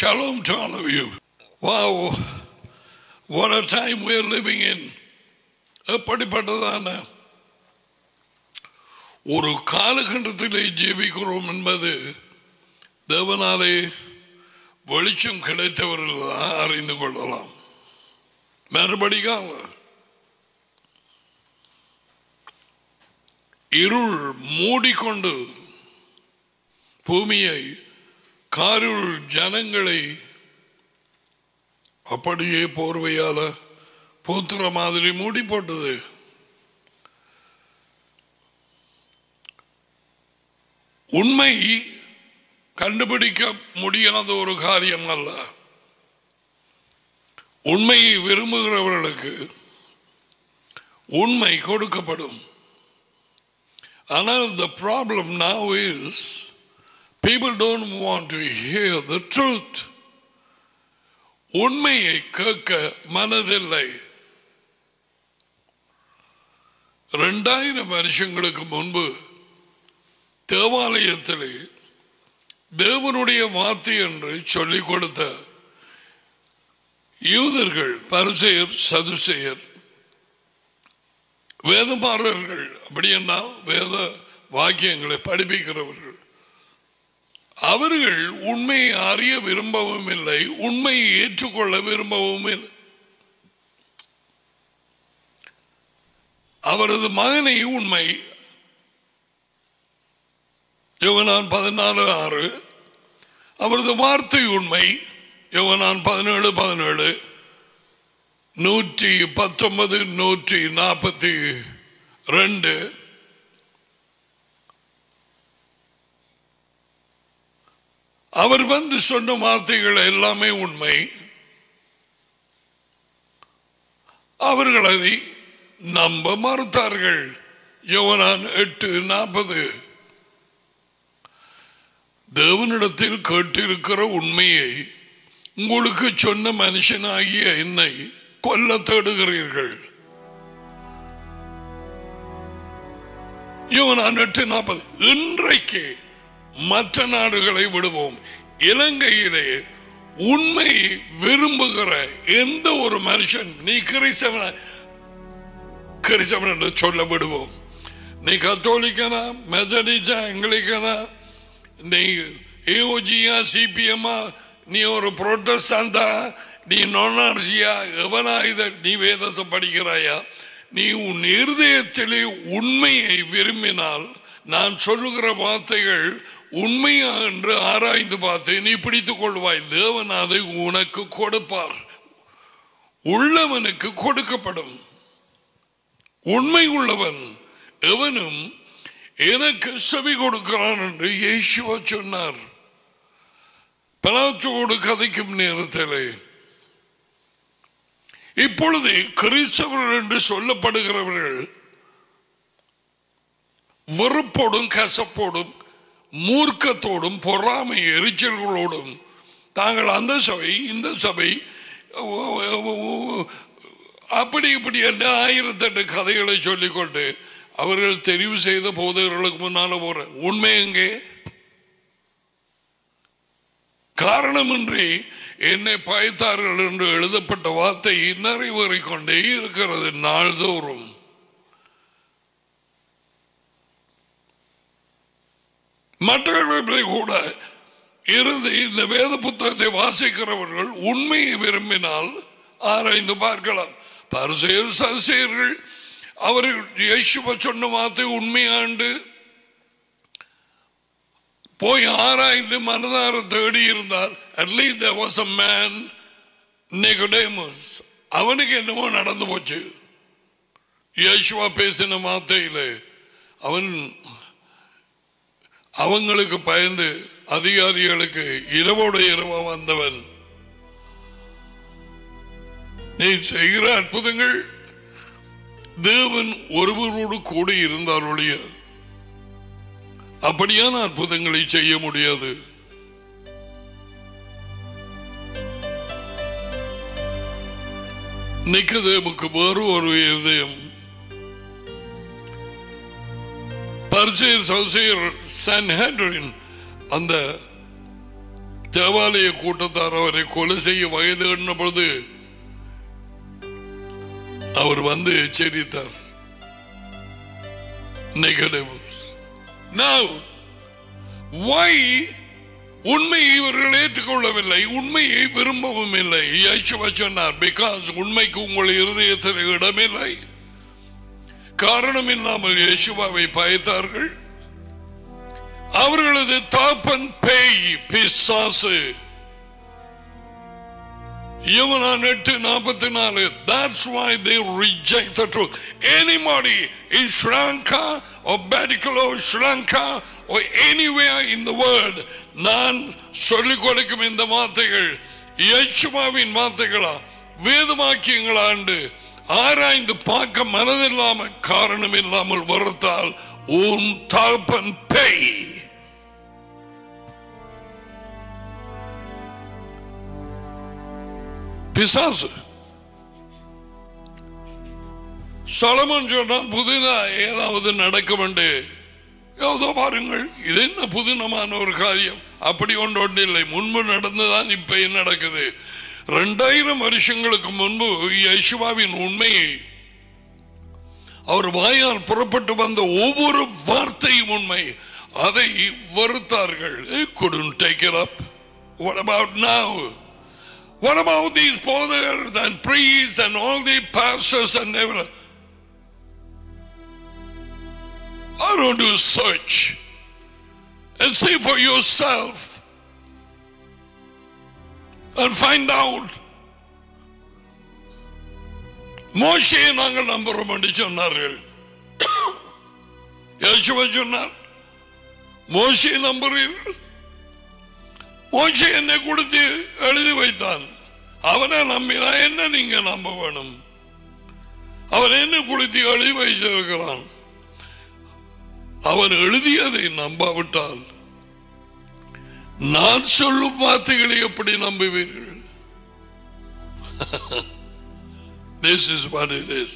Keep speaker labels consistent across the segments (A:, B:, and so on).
A: Shalom to all of you. Wow, what a time we are living in. எப்படிப்பட்டதான ஒரு காலகட்டத்திலே ஜீவிக்கிறோம் என்பது தேவனாலே வெளிச்சம் கிடைத்தவர்கள் தான் அறிந்து கொள்ளலாம் மறுபடியும் இருள் மூடிக்கொண்டு பூமியை காருள் ஜனங்களை அப்படியே போர்வையால பூத்துற மாதிரி மூடி போட்டது உண்மை கண்டுபிடிக்க முடியாத ஒரு காரியம் அல்ல உண்மையை விரும்புகிறவர்களுக்கு உண்மை கொடுக்கப்படும் ஆனால் the problem now is people don't want to hear the truth உண்மையை கேட்க மனதில்லை ரெண்டாயிரம் வருஷங்களுக்கு முன்பு தேவாலயத்திலே தேவனுடைய வார்த்தை என்று சொல்லிக் கொடுத்த யூதர்கள் பரிசெயர் சதுசெயர் வேதமாரர்கள் அப்படி என்றால் வேத வாக்கியங்களை படிப்பிக்கிறவர்கள் அவர்கள் உண்மையை அறிய விரும்பவும் இல்லை உண்மையை ஏற்றுக்கொள்ள விரும்பவும் இல்லை அவரது மகனை உண்மை யோகனான் பதினாலு ஆறு அவரது வார்த்தை உண்மை யோகனான் பதினேழு பதினேழு நூற்றி பத்தொன்பது நூற்றி நாற்பத்தி ரெண்டு அவர் வந்து சொன்ன வார்த்தைகள் எல்லாமே உண்மை அவர்கள் அதை நம்ப மறுத்தார்கள் யோவனான் எட்டு நாற்பது தேவனிடத்தில் கேட்டிருக்கிற உண்மையை உங்களுக்கு சொன்ன மனுஷனாகிய என்னை கொல்ல தேடுகிறீர்கள் யோவனான் எட்டு நாற்பது இன்றைக்கு மற்ற நாடுகளை விடுவோம் இலங்கையிலே உண்மை விரும்புகிற எந்த ஒரு மனுஷன் நீ கிறிஸ்தவன கிறிஸ்தவன் என்று சொல்ல விடுவோம் நீ கத்தோலிக்கனா மெதடிஸா எங்கிலிக்கனா நீ ஏஓஜியா சிபிஎம்மா நீ ஒரு புரோட்டஸ்டாந்தா நீ நொனார்சியா எவனா இத நீ வேதத்தை படிக்கிறாயா நீ உன் இருதயத்திலே உண்மையை விரும்பினால் நான் சொல்லுகிற வார்த்தைகள் உண்மையா என்று ஆராய்ந்து பார்த்து நீ பிடித்துக் கொள்வாய் தேவன் அதை உனக்கு கொடுப்பார் உள்ளவனுக்கு கொடுக்கப்படும் உண்மை உள்ளவன் எவனும் எனக்கு செவி கொடுக்கிறான் என்று இயேசுவா சொன்னார் பலாச்சோடு கதைக்கும் நேரத்திலே இப்பொழுது கிறிஸ்தவர்கள் என்று சொல்லப்படுகிறவர்கள் வெறுப்போடும் கசப்போடும் மூர்க்கத்தோடும் பொறாமை எரிச்சல்களோடும் தாங்கள் அந்த சபை இந்த சபை அப்படி இப்படி என்று ஆயிரத்தெட்டு கதைகளை சொல்லிக்கொண்டு அவர்கள் தெரிவு செய்த போதகர்களுக்கு முன்னால போற உண்மை எங்கே காரணமின்றி என்னை பயத்தார்கள் என்று எழுதப்பட்ட வார்த்தை நிறைவேறிக் கொண்டே இருக்கிறது நாள்தோறும் மற்றவர்களை கூட இருந்து இந்த வேத புத்தகத்தை வாசிக்கிறவர்கள் உண்மையை விரும்பினால் ஆராய்ந்து பார்க்கலாம் பரிசெயல் சசியர்கள் அவர்கள் இயேசுவ சொன்ன வார்த்தை உண்மையாண்டு போய் ஆராய்ந்து மனதார தேடி இருந்தால் at least there was a man Nicodemus அவனுக்கு என்னமோ நடந்து போச்சு இயேசுவா பேசின வார்த்தையில அவன் அவங்களுக்கு பயந்து அதிகாரிகளுக்கு இரவோட இரவா வந்தவன் நீ செய்கிற அற்புதங்கள் தேவன் ஒருவரோடு கூட இருந்தால் ஒழிய அப்படியான அற்புதங்களை செய்ய முடியாது நிக்கதேமுக்கு வேறு ஒரு இருதயம் பரிசெயர் சௌசெயர் சன்ஹெட்ரின் அந்த தேவாலய கூட்டத்தார் அவரை கொலை செய்ய வயது எண்ண பொழுது அவர் வந்து எச்சரித்தார் Nicodemus. Now, why உண்மையை இவர்கள் ஏற்றுக்கொள்ளவில்லை உண்மையை விரும்பவும் இல்லை இயேசுவா சொன்னார் பிகாஸ் உண்மைக்கு உங்கள் இருதயத்தில் இடமில்லை காரணம் இல்லாமல் இயேசுவாவை பயத்தார்கள் அவர்களது தாப்பன் பேய் பிசாசு யுவனான் எட்டு நாற்பத்தி நாலு that's why they reject the truth anybody in Sri Lanka or Badikalo Sri Lanka or anywhere in the world நான் சொல்லிக் கொடுக்கும் இந்த வார்த்தைகள் இயேசுவாவின் வார்த்தைகளா வேதவாக்கியங்களாண்டு ஆராய்ந்து பார்க்க மனதில்லாம காரணம் இல்லாமல் வருத்தால் உன் தாப்பன் பேய் பிசாசு சொலமன் சொன்னால் புதிதா ஏதாவது நடக்க வேண்டு ஏதோ பாருங்கள் இது என்ன புதினமான ஒரு காரியம் அப்படி ஒன்று ஒன்று இல்லை முன்பு நடந்துதான் இப்ப என்ன நடக்குது ரெண்டாயிரம் வருஷங்களுக்கு முன்பு யசுவாவின் உண்மையை அவர் வாயால் புறப்பட்டு வந்த ஒவ்வொரு வார்த்தையும் உண்மை அதை வருத்தார்கள் couldn't take it up what about now what about these fathers and priests and all the pastors and everything why don't you search and see for yourself and find out மோசையை நாங்கள் நம்புறோம் என்று சொன்னார்கள் யேசுவா சொன்னார் மோசையை நம்புறீர்கள் மோசை என்னை கொடுத்து எழுதி வைத்தான் அவனை நம்பினா என்ன நீங்க நம்ப வேணும் அவன் என்ன கொடுத்து எழுதி வைத்திருக்கிறான் அவன் எழுதியதை நம்பாவிட்டால் நான் சொல்லும் வார்த்தைகளை எப்படி நம்புவீர்கள் This is what it is.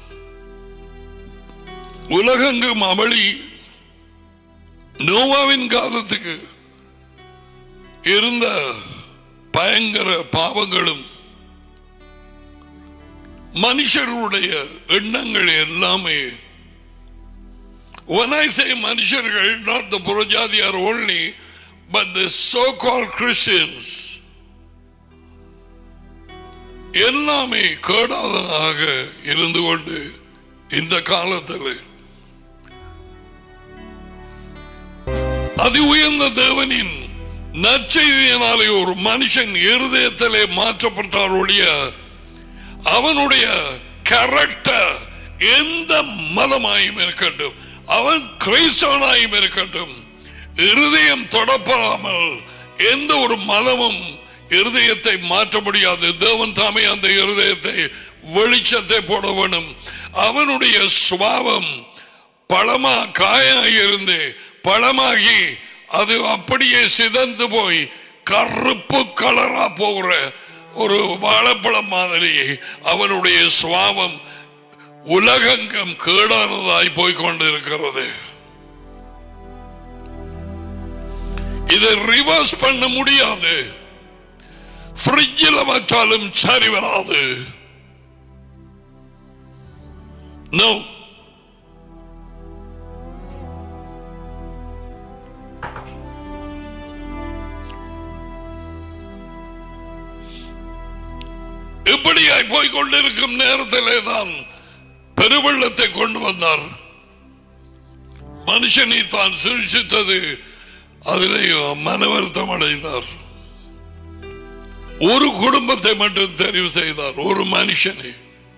A: உலகெங்கும் அமளி நோவாவின் காலத்துக்கு இருந்த பயங்கர பாவங்களும் மனுஷர்களுடைய எண்ணங்கள் எல்லாமே When I say மனுஷர்கள் not the புறஜாதியார் only but the so-called Christians எல்லாமே கேடாதனாக இருந்து கொண்டு இந்த காலத்தில் அதி உயர்ந்த தேவனின் நற்செய்தியினாலே ஒரு மனுஷன் இருதயத்திலே மாற்றப்பட்டார் ஒழிய அவனுடைய கேரக்டர் எந்த மதமாயும் இருக்கட்டும் அவன் கிறிஸ்தவனாயும் இருக்கட்டும் இருதயம் தொடப்படாமல் எந்த ஒரு மதமும் இருதயத்தை மாற்ற முடியாது தேவன் தாமே அந்த இருதயத்தை வெளிச்சத்தை போட வேணும் அவனுடைய சுவாவம் பழமா காயாகி இருந்து பழமாகி அது அப்படியே சிதந்து போய் கருப்பு கலரா போகிற ஒரு வாழைப்பழம் மாதிரி அவனுடைய சுவாவம் உலகங்கம் கேடானதாய் போய்கொண்டிருக்கிறது இதை ரிவர்ஸ் பண்ண முடியாது ஃப்ரிட்ஜில் வச்சாலும் சரி வராது நோ இப்படியாய் போய் கொண்டிருக்கும் நேரத்திலே தான் பெருவெள்ளத்தை கொண்டு வந்தார் மனுஷனை தான் சிருஷித்தது அதிலே மனவருத்தம் அடைந்தார் ஒரு குடும்பத்தை மட்டும் தெரிவு செய்தார் ஒரு மனுஷனை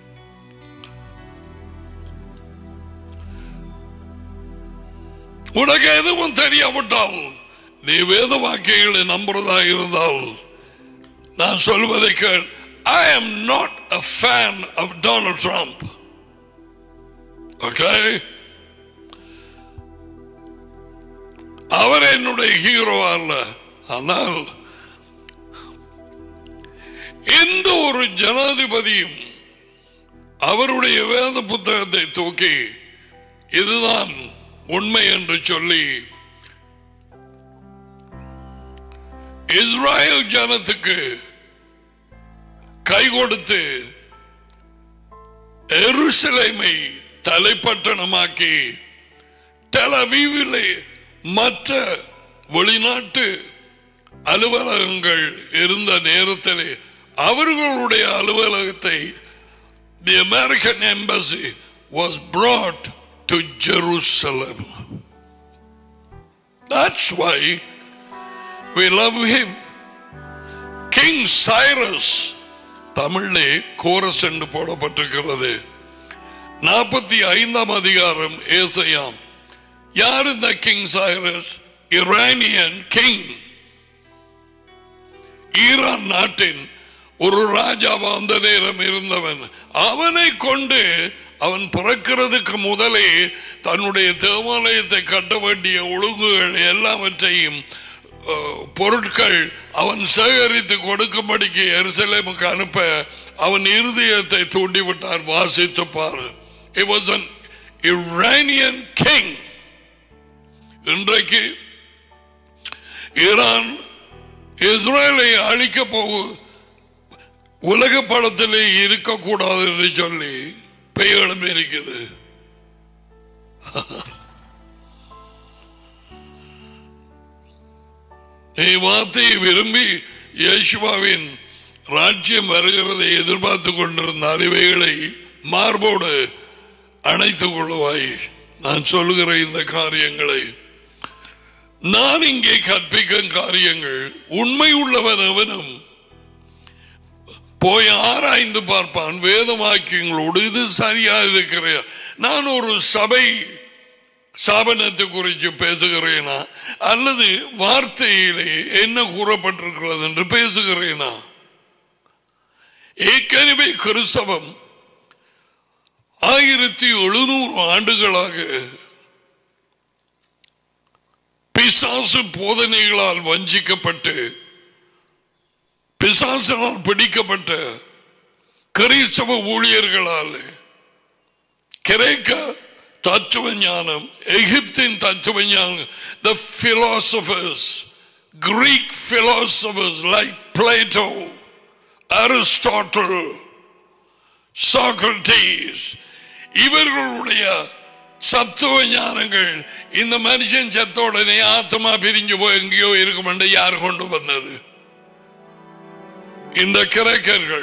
A: உனக்கு எதுவும் தெரியாவிட்டால் நீ வேத வாக்கியங்களை நம்புறதா இருந்தால் நான் சொல்வதை கேள் I am not a fan of Donald Trump okay அவர் என்னுடைய ஹீரோ அல்ல ஆனால் எந்த ஒரு ஜனாதிபதியும் அவருடைய வேத புத்தகத்தை தூக்கி இதுதான் உண்மை என்று சொல்லி இஸ்ராயல் ஜனத்துக்கு கை கொடுத்து எருசலேமை தலைப்பட்டணமாக்கி டெலவீவிலே மற்ற வெளிநாட்டு அலுவலகங்கள் இருந்த நேரத்திலே அவர்களுடைய அலுவலகத்தை the American embassy was brought to Jerusalem. That's why we love him. King Cyrus தமிழிலே கோரஸ் என்று போடப்பட்டிருக்கிறது நாற்பத்தி ஐந்தாம் அதிகாரம் ஏசையாம் யார் இந்த king Cyrus Iranian king Iran நாட்டின் ஒரு ராஜாவா அந்த நேரம் இருந்தவன் அவனை கொண்டு அவன் பிறக்கிறதுக்கு முதலே தன்னுடைய தேவாலயத்தை கட்ட வேண்டிய ஒழுங்குகள் எல்லாவற்றையும் அஹ், பொருட்கள் அவன் சேகரித்து கொடுக்கும்படிக்கு எருசலேமுக்கு அனுப்ப அவன் இருதயத்தை தூண்டிவிட்டான் வாசித்து பாரு He was an Iranian king இன்றைக்கு ஈரான் இஸ்ரேலை அழிக்க போகு உலக படத்திலே இருக்கக்கூடாது என்று சொல்லி பெயரும் இருக்குது நீ வார்த்தையை விரும்பி இயேசுவாவின் ராஜ்யம் வருகிறதை எதிர்பார்த்து கொண்டிருந்தால் இவைகளை மார்போடு அணைத்துக் கொள்ளுவாய் நான் சொல்லுகிற இந்த காரியங்களை நான் இங்கே கற்பிக்கும் காரியங்கள் உண்மை உள்ளவன் அவனும் போய் ஆராய்ந்து பார்ப்பான் வேதவாக்கியங்களோடு இது சரியா இருக்கிறேன் நான் ஒரு சபை ஸ்தாபனத்தை குறித்து பேசுகிறேனா அல்லது வார்த்தையிலே என்ன கூறப்பட்டிருக்கிறது என்று பேசுகிறேனா ஏற்கனவே கிறிஸ்தவம் ஆயிரத்தி எழுநூறு ஆண்டுகளாக பிசாசு போதனைகளால் வஞ்சிக்கப்பட்டு பிசாசனால் பிடிக்கப்பட்ட கிறிஸ்தவ ஊழியர்களால் கிரேக்க தத்துவ ஞானம் எகிப்தின் தத்துவ ஞானம் the philosophers Greek philosophers like Plato Aristotle Socrates இவர்களுடைய சத்துவ ஞானங்கள் இந்த மனுஷன் செத்த உடனே ஆத்மா பிரிஞ்சு போய் எங்கேயோ இருக்கும் யார் கொண்டு வந்தது இந்த கிரேக்கர்கள்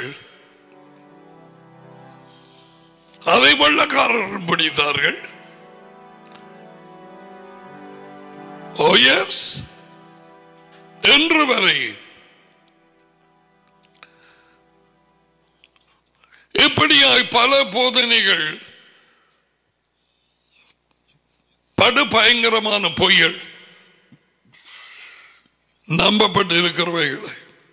A: அதை வெள்ளக்காரர்கள் பிடித்தார்கள் ஓ எஸ் என்று வரை இப்படியாய் பல போதனைகள் படு பயங்கரமான பொய்கள் நம்பப்பட்டு இருக்கிறவைகளை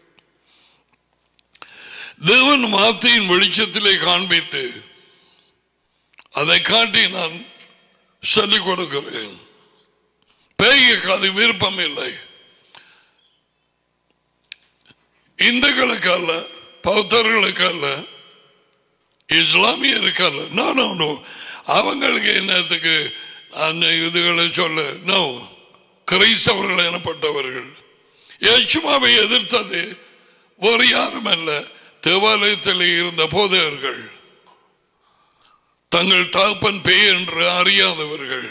A: தேவன் வார்த்தையின் வெளிச்சத்திலே காண்பித்து அதை காட்டி நான் சொல்லிக் கொடுக்கிறேன் பேய்க்கு அது விருப்பம் இல்லை இந்துக்களுக்கு அல்ல பௌத்தர்களுக்கு அல்ல இஸ்லாமியருக்கு அல்ல நோ நோ நோ அவங்களுக்கு என்னத்துக்கு அந்த இதுகளை சொல்ல நோ கிரைஸ்தவர்கள் எனப்பட்டவர்கள் யேசுமாவை எதிர்த்தது வேறு யாரும் அல்ல தேவாலயத்தில் இருந்த போதகர்கள் தங்கள் தகப்பன் பேய் என்று அறியாதவர்கள்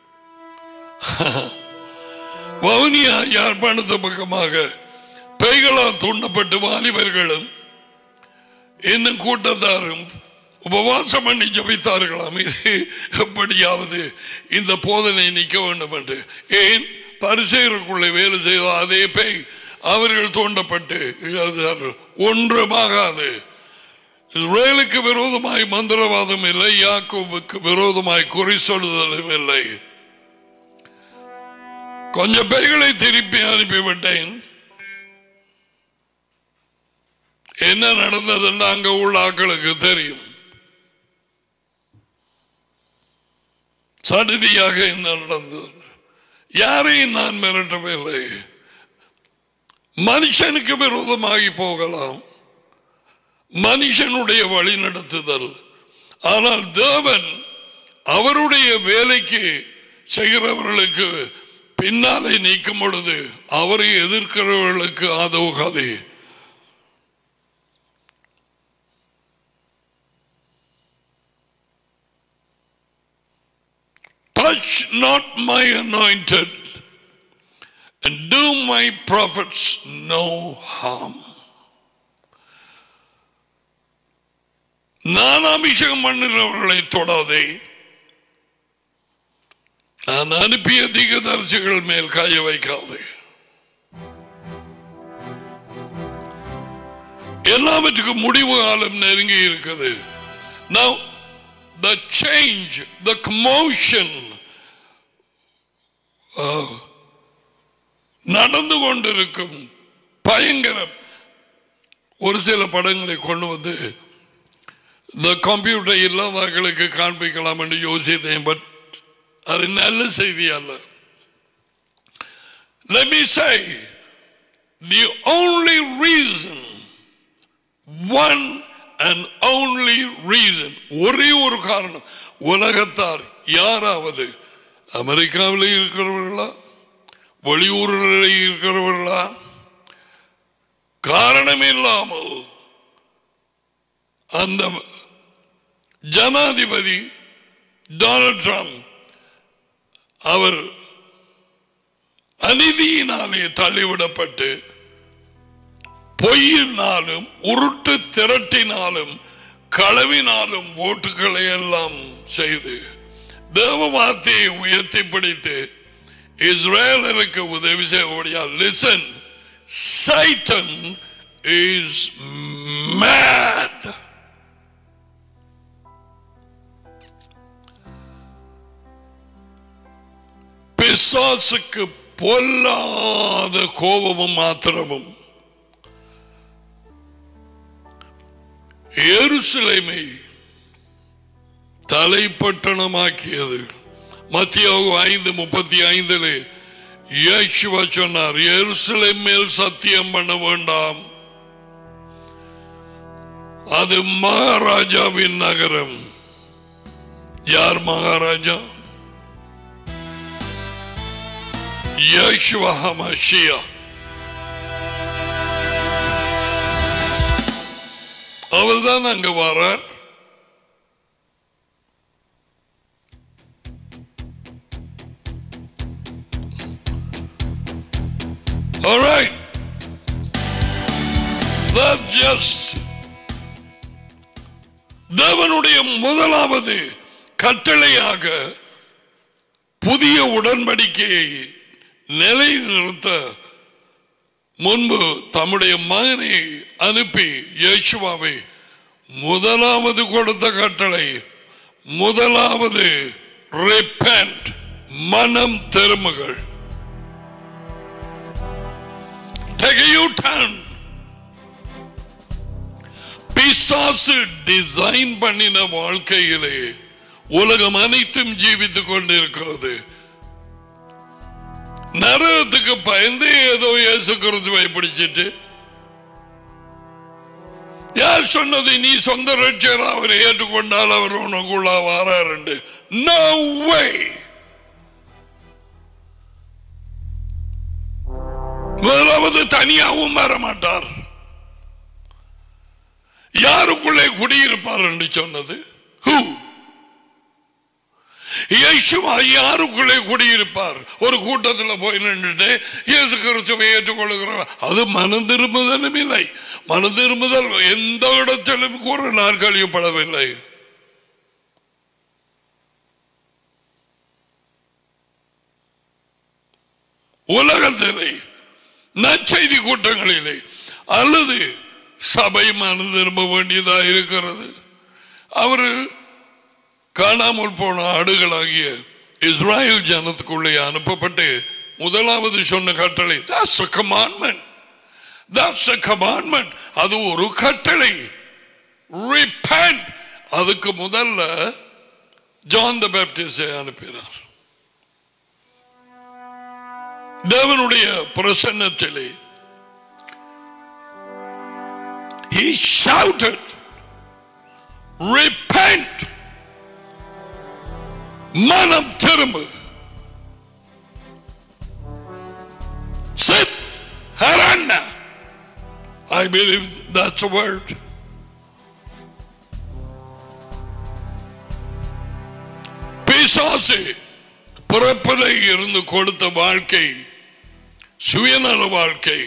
A: வவுனியா யாழ்ப்பாணத்து பக்கமாக பேய்களால் தூண்டப்பட்டு வாலிபர்களும் இன்னும் கூட்டத்தாரும் உபவாசம் பண்ணி ஜபித்தார்களாம் இது எப்படியாவது இந்த போதனை நிற்க வேண்டும் என்று ஏன் பரிசெயருக்குள்ளே வேலை செய்த அதே பேய் அவர்கள் தூண்டப்பட்டு எழுதுகிறார்கள். ஒன்றுமாகாது இஸ்ரேலுக்கு விரோதமாய் மந்திரவாதம் இல்லை யாக்கோபுக்கு விரோதமாய் குறி சொல்லுதலும் இல்லை கொஞ்சம் பேய்களை திருப்பி அனுப்பிவிட்டேன் என்ன நடந்ததுன்னு அங்க உள்ள ஆட்களுக்கு தெரியும் சடுதியாக என்ன நடந்தது யாரையும் நான் மிரட்டவில்லை மனுஷனுக்கு விரோதமாகி போகலாம் மனுஷனுடைய வழி நடத்துதல் ஆனால் தேவன் அவருடைய வேலைக்கு செய்கிறவர்களுக்கு பின்னாலே நீக்கும் பொழுது அவரை எதிர்க்கிறவர்களுக்கு ஆதோகாதே touch not my anointed and do my prophets no harm. நான் அபிஷேகம் பண்ணுகிறவர்களை தொடாதே நான் அனுப்பிய தீகதரிசிகள் மேல் காய வைக்காதே எல்லாவற்றுக்கும் முடிவு காலம் நெருங்கி இருக்குது Now, the change, the commotion uh, நடந்து கொண்டிருக்கும் பயங்கரம் ஒரு சில படங்களை கொண்டு வந்து இந்த கம்ப்யூட்டர் இல்லாதவர்களுக்கு காண்பிக்கலாம் என்று யோசித்தேன் பட் அது நல்ல செய்தி அல்ல Let me say, the only reason, one and only reason, ஒரே ஒரு காரணம் உலகத்தார் யாராவது அமெரிக்காவில் இருக்கிறவர்களா வெளியூர்களில் இருக்கிறவர்களா காரணம் இல்லாமல் அந்த ஜனாதிபதி டொனால்ட் ட்ரம்ப் அவர் அநீதியினாலே தள்ளிவிடப்பட்டு பொய்யினாலும் உருட்டு திரட்டினாலும் களவினாலும் ஓட்டுகளை எல்லாம் செய்து தேவ வார்த்தையை உயர்த்தி பிடித்து இஸ்ரேலருக்கு உதவி செய்யக்கூடிய லிசன் சைட்டன் இஸ் மேட் பிசாசுக்கு பொல்லாத கோபமும் மாத்திரமும் எருசலேமை தலைப்பட்டணமாக்கியது மத்தியாவும் ஐந்து முப்பத்தி ஐந்தில் இயேசுவா சொன்னார் எருசலேம் மேல் சத்தியம் பண்ண வேண்டாம் அது மகாராஜாவின் நகரம் யார் மகாராஜா இயேசுவா ஹமஷியா அவர்தான் அங்க வரார் All right. That just தேவனுடைய முதலாவது கட்டளையாக புதிய உடன்படிக்கையை நிலைநிறுத்த முன்பு தம்முடைய மகனை அனுப்பி இயேசுவாவை முதலாவது கொடுத்த கட்டளை முதலாவது repent மனம் திரும்புகள் take a U-turn பிசாசு டிசைன் பண்ணின வாழ்க்கையிலே உலகம் அனைத்தும் ஜீவித்துக் கொண்டிருக்கிறது நரகத்துக்கு பயந்து ஏதோ இயேசு கிறிஸ்துவை பிடிச்சிட்டு யார் சொன்னது நீ சொந்த ரட்சர் அவரை ஏற்றுக்கொண்டால் அவர் உனக்குள்ள வாராரு நோ வே முதலாவது தனியாகவும் வர மாட்டார் யாருக்குள்ளே குடியிருப்பார் என்று சொன்னது Who? இயேசுவா யாருக்குள்ளே குடியிருப்பார் ஒரு கூட்டத்தில் போய் நின்றுட்டு இயேசு கிறிஸ்துவை ஏற்றுக்கொள்கிறார் அது மனம் திரும்புதலும் இல்லை மனம் திரும்புதல் எந்த இடத்திலும் கூட நான் கழியப்படவில்லை உலகத்திலே நற்செய்தி கூட்டங்களிலே அல்லது சபை மனம் திரும்ப வேண்டியதாக இருக்கிறது அவர் காணாமல் போன ஆடுகளாகிய இஸ்ராயல் ஜனத்துக்குள்ளே அனுப்பப்பட்டு முதலாவது சொன்ன கட்டளை that's a commandment that's a commandment அது ஒரு கட்டளை repent அதுக்கு முதல்ல ஜான் த பேப்டிஸ்டை அனுப்பினார் தேவனுடைய பிரசன்னத்திலே he shouted repent மனம் திரும்பு I believe that's a word. பிசாசு பிறப்பிலே இருந்து கொடுத்த வாழ்க்கை சுயநல வாழ்க்கை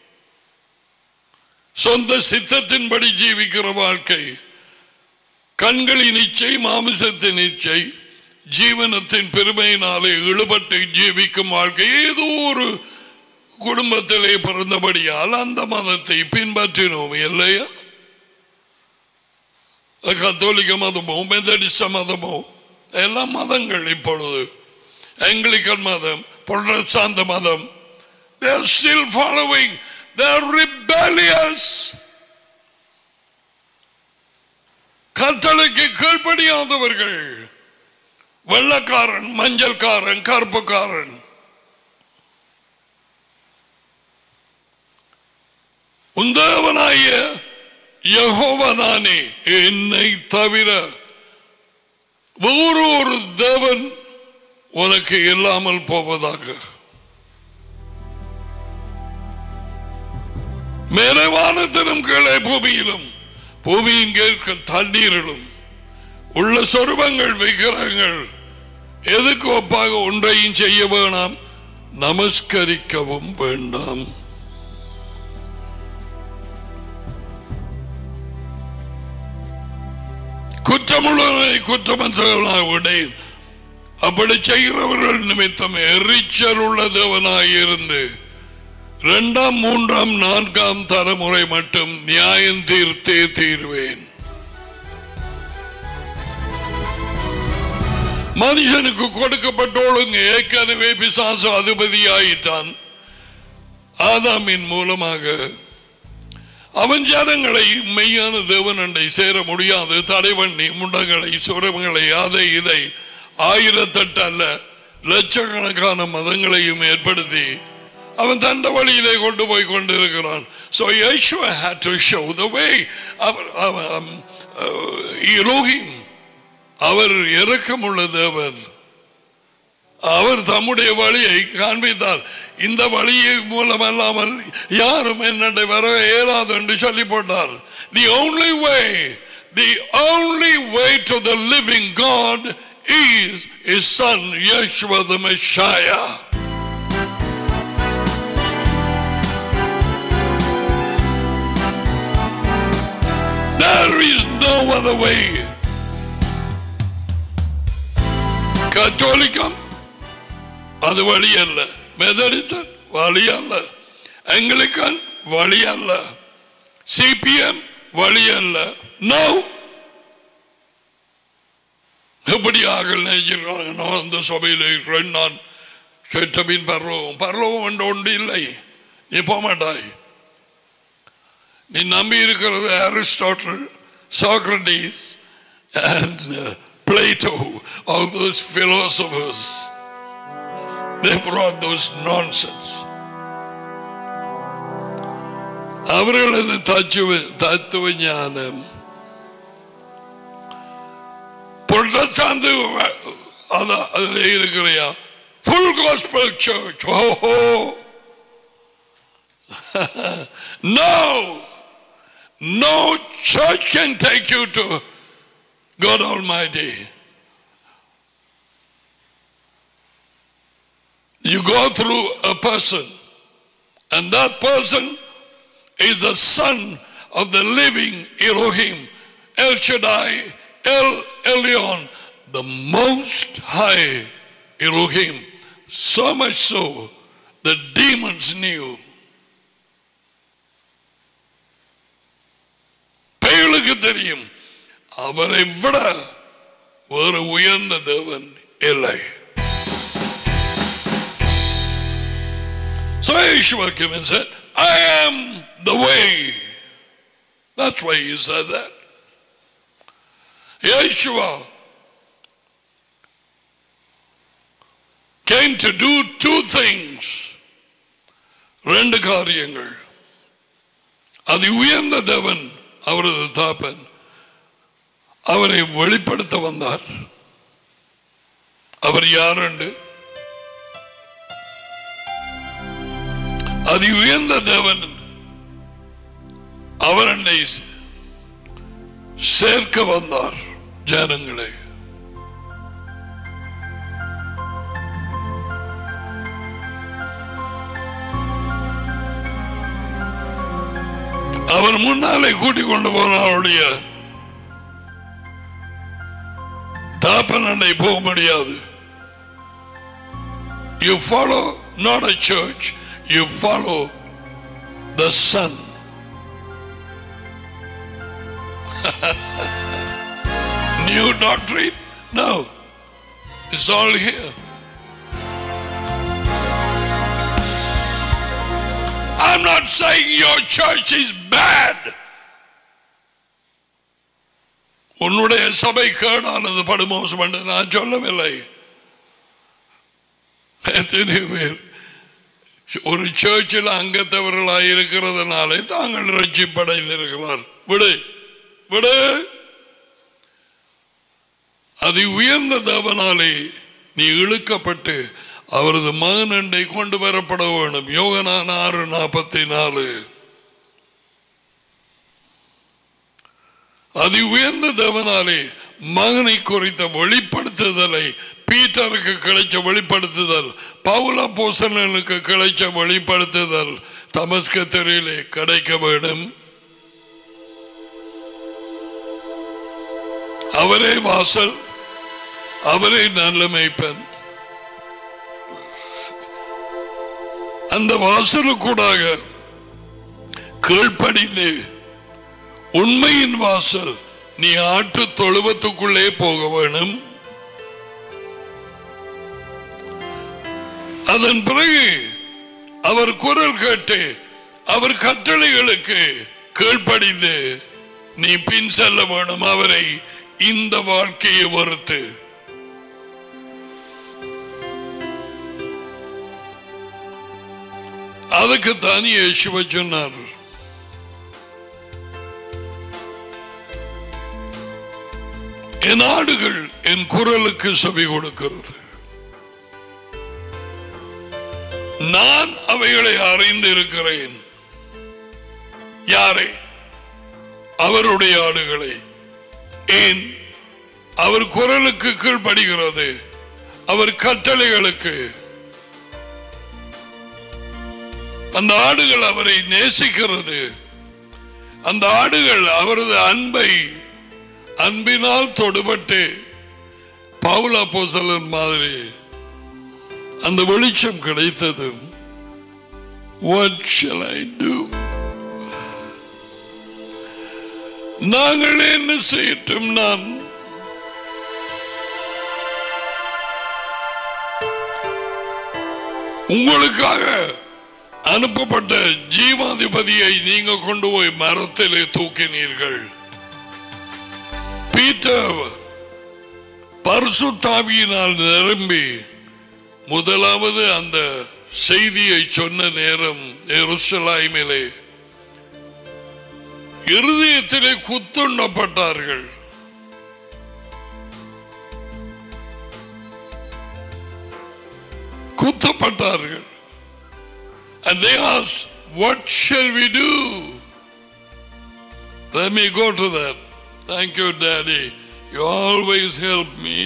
A: சொந்த சித்தத்தின்படி ஜீவிக்கிற வாழ்க்கை கண்களின் இச்சை மாமிசத்தின் இச்சை ஜீவனத்தின் பெருமையினாலே இழுபட்டு ஜீவிக்கும் வாழ்க்கை ஏதோ ஒரு குடும்பத்திலே பிறந்தபடியால் அந்த மதத்தை பின்பற்றினோம் இல்லையா கத்தோலிக்க மதமோ மெதடிச மதமோ எல்லாம் மதங்கள் இப்பொழுது ஆங்கிலிக்கன் மதம் புரட்சாந்த மதம் they are still following they are rebellious கத்தளைக்கு கீழ்ப்படியாதவர்கள் வெள்ளக்காரன் மஞ்சள்காரன் கருப்புக்காரன் உந்தவனாய யகோவனானே என்னை தவிர வேறு ஒரு தேவன் உனக்கு இல்லாமல் போவதாக மேலே வானத்திலும் கீழே பூமியிலும் பூமியின் கேட்க தண்ணீரிலும் உள்ள சொருபங்கள் விக்கிரகங்கள் எதுக்கு ஒப்பாக ஒன்றையும் செய்ய வேணாம் நமஸ்கரிக்கவும் வேண்டாம் குற்றமுள்ளவனை குற்றமற்றவனாக விடேன் அப்படி செய்கிறவர்கள் நிமித்தம் எரிச்சல் உள்ள தேவனாய் இருந்து இரண்டாம் மூன்றாம் நான்காம் தலைமுறை மட்டும் நியாயம் தீர்த்தே தீர்வேன் மனுஷனுக்கு கொடுக்கப்பட்டோளுங்க ஏற்கனவே பிசாசு அதிபதியாயிட்டான் ஆதாமின் மூலமாக அவன் ஜனங்களை மெய்யான தேவனண்டை சேர முடியாது தடை பண்ணி முண்டங்களை சுரங்களை அதை இதை ஆயிரத்தெட்டு அல்ல லட்சக்கணக்கான மதங்களையும் ஏற்படுத்தி அவன் தண்ட வழியிலே கொண்டு போய் கொண்டிருக்கிறான் So Yeshua had to show the way. Our our, um, uh, Elohim, அவர் இரக்கமுள்ள தேவன் அவர் தம்முடைய வழியை காண்பித்தார் இந்த வழியை மூலம் அல்லாமல் யாரும் என்னை வர இயலாது என்று சொல்லி போட்டார் தி only way the only way to the living God is his son Yeshua the Messiah there is no other way கத்தோலிக்கம் அது வழி அல்ல மெதடித்தன் வழி அல்ல ஆங்கிலிக்கன் வழி அல்ல சிபிஎம் வழி அல்ல நோ எப்படி ஆகல் நினைச்சிருக்காங்க நான் அந்த சபையில் இருக்கிறேன் நான் கெட்ட மீன் பரலோகம் பரலோகம் என்று ஒன்று இல்லை நீ போக மாட்டாய் நீ நம்பி இருக்கிறது Aristotle Socrates and uh, Plato, all those philosophers, they brought those nonsense. அவர்களது தத்துவ தத்துவ ஞானம் புரட்டசாந்து அதில் இருக்கிறையா ஃபுல் காஸ்பல் சர்ச் ஓஹோ no no church can take you to God Almighty. You go through a person, and that person is the son of the living Elohim, El Shaddai, El Elyon, the most high Elohim. So much so, the demons knew. பேளுக்கு தெரியும் அவரை விட ஒரு உயர்ந்த தேவன் இல்லை So Yeshua came and said, I am the way. That's why he said that. Yeshua came to do two things. ரெண்டு காரியங்கள் அது உயர்ந்த தேவன் அவரது தாப்பன் அவரை வெளிப்படுத்த வந்தார் அவர் யாருண்டு அதி உயர்ந்த தேவன் அவர் என்னை சேர்க்க வந்தார் ஜனங்களை அவர் முன்னாலே கூட்டிக் கொண்டு போனாருடைய தாப்பனண்டை போக முடியாது you follow not a church you follow the son New doctrine? No. It's all here. I'm not saying your church is bad. உன்னுடைய சபை கேடானது படுமோசம் என்று நான் சொல்லவில்லை எத்தனை பேர் ஒரு சர்ச்சில் அங்கத்தவர்களாக இருக்கிறதுனாலே தாங்கள் ரட்சிப்படைந்திருக்கிறார் விடு விடு அது உயர்ந்த தேவனாலே நீ இழுக்கப்பட்டு அவரது மகனண்டை கொண்டு வரப்பட வேண்டும் யோகனான ஆறு நாற்பத்தி நாலு அது உயர்ந்த தேவனாலே மகனை குறித்த வெளிப்படுத்துதலை பீட்டருக்கு கிடைச்ச வெளிப்படுத்துதல் பவுல போசனனுக்கு கிடைச்ச வெளிப்படுத்துதல் தமஸ்க தெருவிலே கிடைக்க வேண்டும் அவரே வாசல் அவரே நல்ல மேய்ப்பன் அந்த வாசலுக்கூடாக கீழ்ப்படிந்து உண்மையின் வாசல் நீ ஆட்டு தொழுவத்துக்குள்ளே போக வேணும் அதன் பிறகு அவர் குரல் கேட்டு அவர் கட்டளைகளுக்கு கீழ்ப்படிந்து நீ பின் செல்ல வேணும் அவரை இந்த வாழ்க்கையை பொறுத்து அதுக்கு தான் இயேசுவ சொன்னார் என் ஆடுகள் என் குரலுக்கு செவி கொடுக்கிறது நான் அவைகளை அறிந்து இருக்கிறேன் யாரை அவருடைய ஆடுகளை ஏன் அவர் குரலுக்கு கீழ்ப்படுகிறது அவர் கட்டளைகளுக்கு அந்த ஆடுகள் அவரை நேசிக்கிறது அந்த ஆடுகள் அவரது அன்பை அன்பினால் தொடுபட்டு பவுல போசலன் மாதிரி அந்த வெளிச்சம் கிடைத்தது What shall I do? நாங்கள் என்ன செய்யட்டும் நான் உங்களுக்காக அனுப்பப்பட்ட ஜீவாதிபதியை நீங்க கொண்டு போய் மரத்திலே தூக்கினீர்கள் பீட்டர் பரிசுத்தாவியினால் நிரம்பி முதலாவது அந்த செய்தியை சொன்ன நேரம் எருசலாய்மிலே இருதயத்திலே குத்துண்ணப்பட்டார்கள் குத்தப்பட்டார்கள் And they asked, What shall we do? Let me go to that. Thank you, Daddy. You always help me.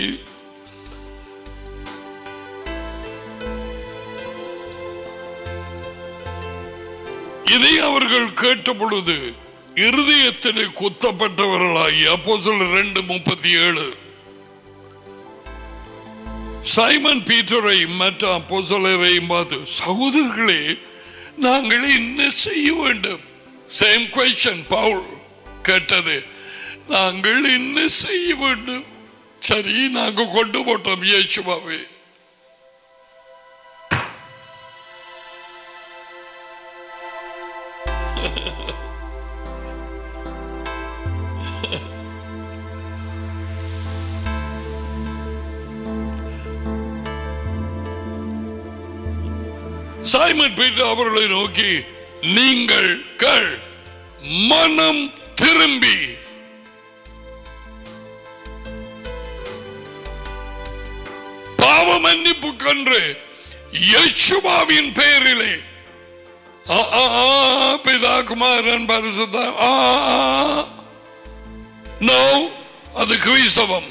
A: இதை அவர்கள் கேட்ட பொழுது இருதயத்திலே குத்தப்பட்டவர்களாகி அப்போ சொல்ல ரெண்டு முப்பத்தி ஏழு சைமன் பீட்டரை மற்ற அப்போசலரையும் பார்த்து சகோதரர்களே நாங்கள் என்ன செய்ய வேண்டும் சேம் கொஸ்டின் பவுல் கேட்டது நாங்கள் என்ன செய்ய வேண்டும் சரி நாங்க கொண்டு போட்டோம் இயேசுவாவே சைமன் பீட்டர் அவர்களை நோக்கி நீங்கள் கள் மனம் திரும்பி பாவ மன்னிப்பு கன்று யேசுவாவின் பெயரிலே ஆ, ஆ, ஆ, பிதா குமாரன் பரிசுத்த ஆ, ஆ, ஆ. No, அது கிறிஸ்தவம்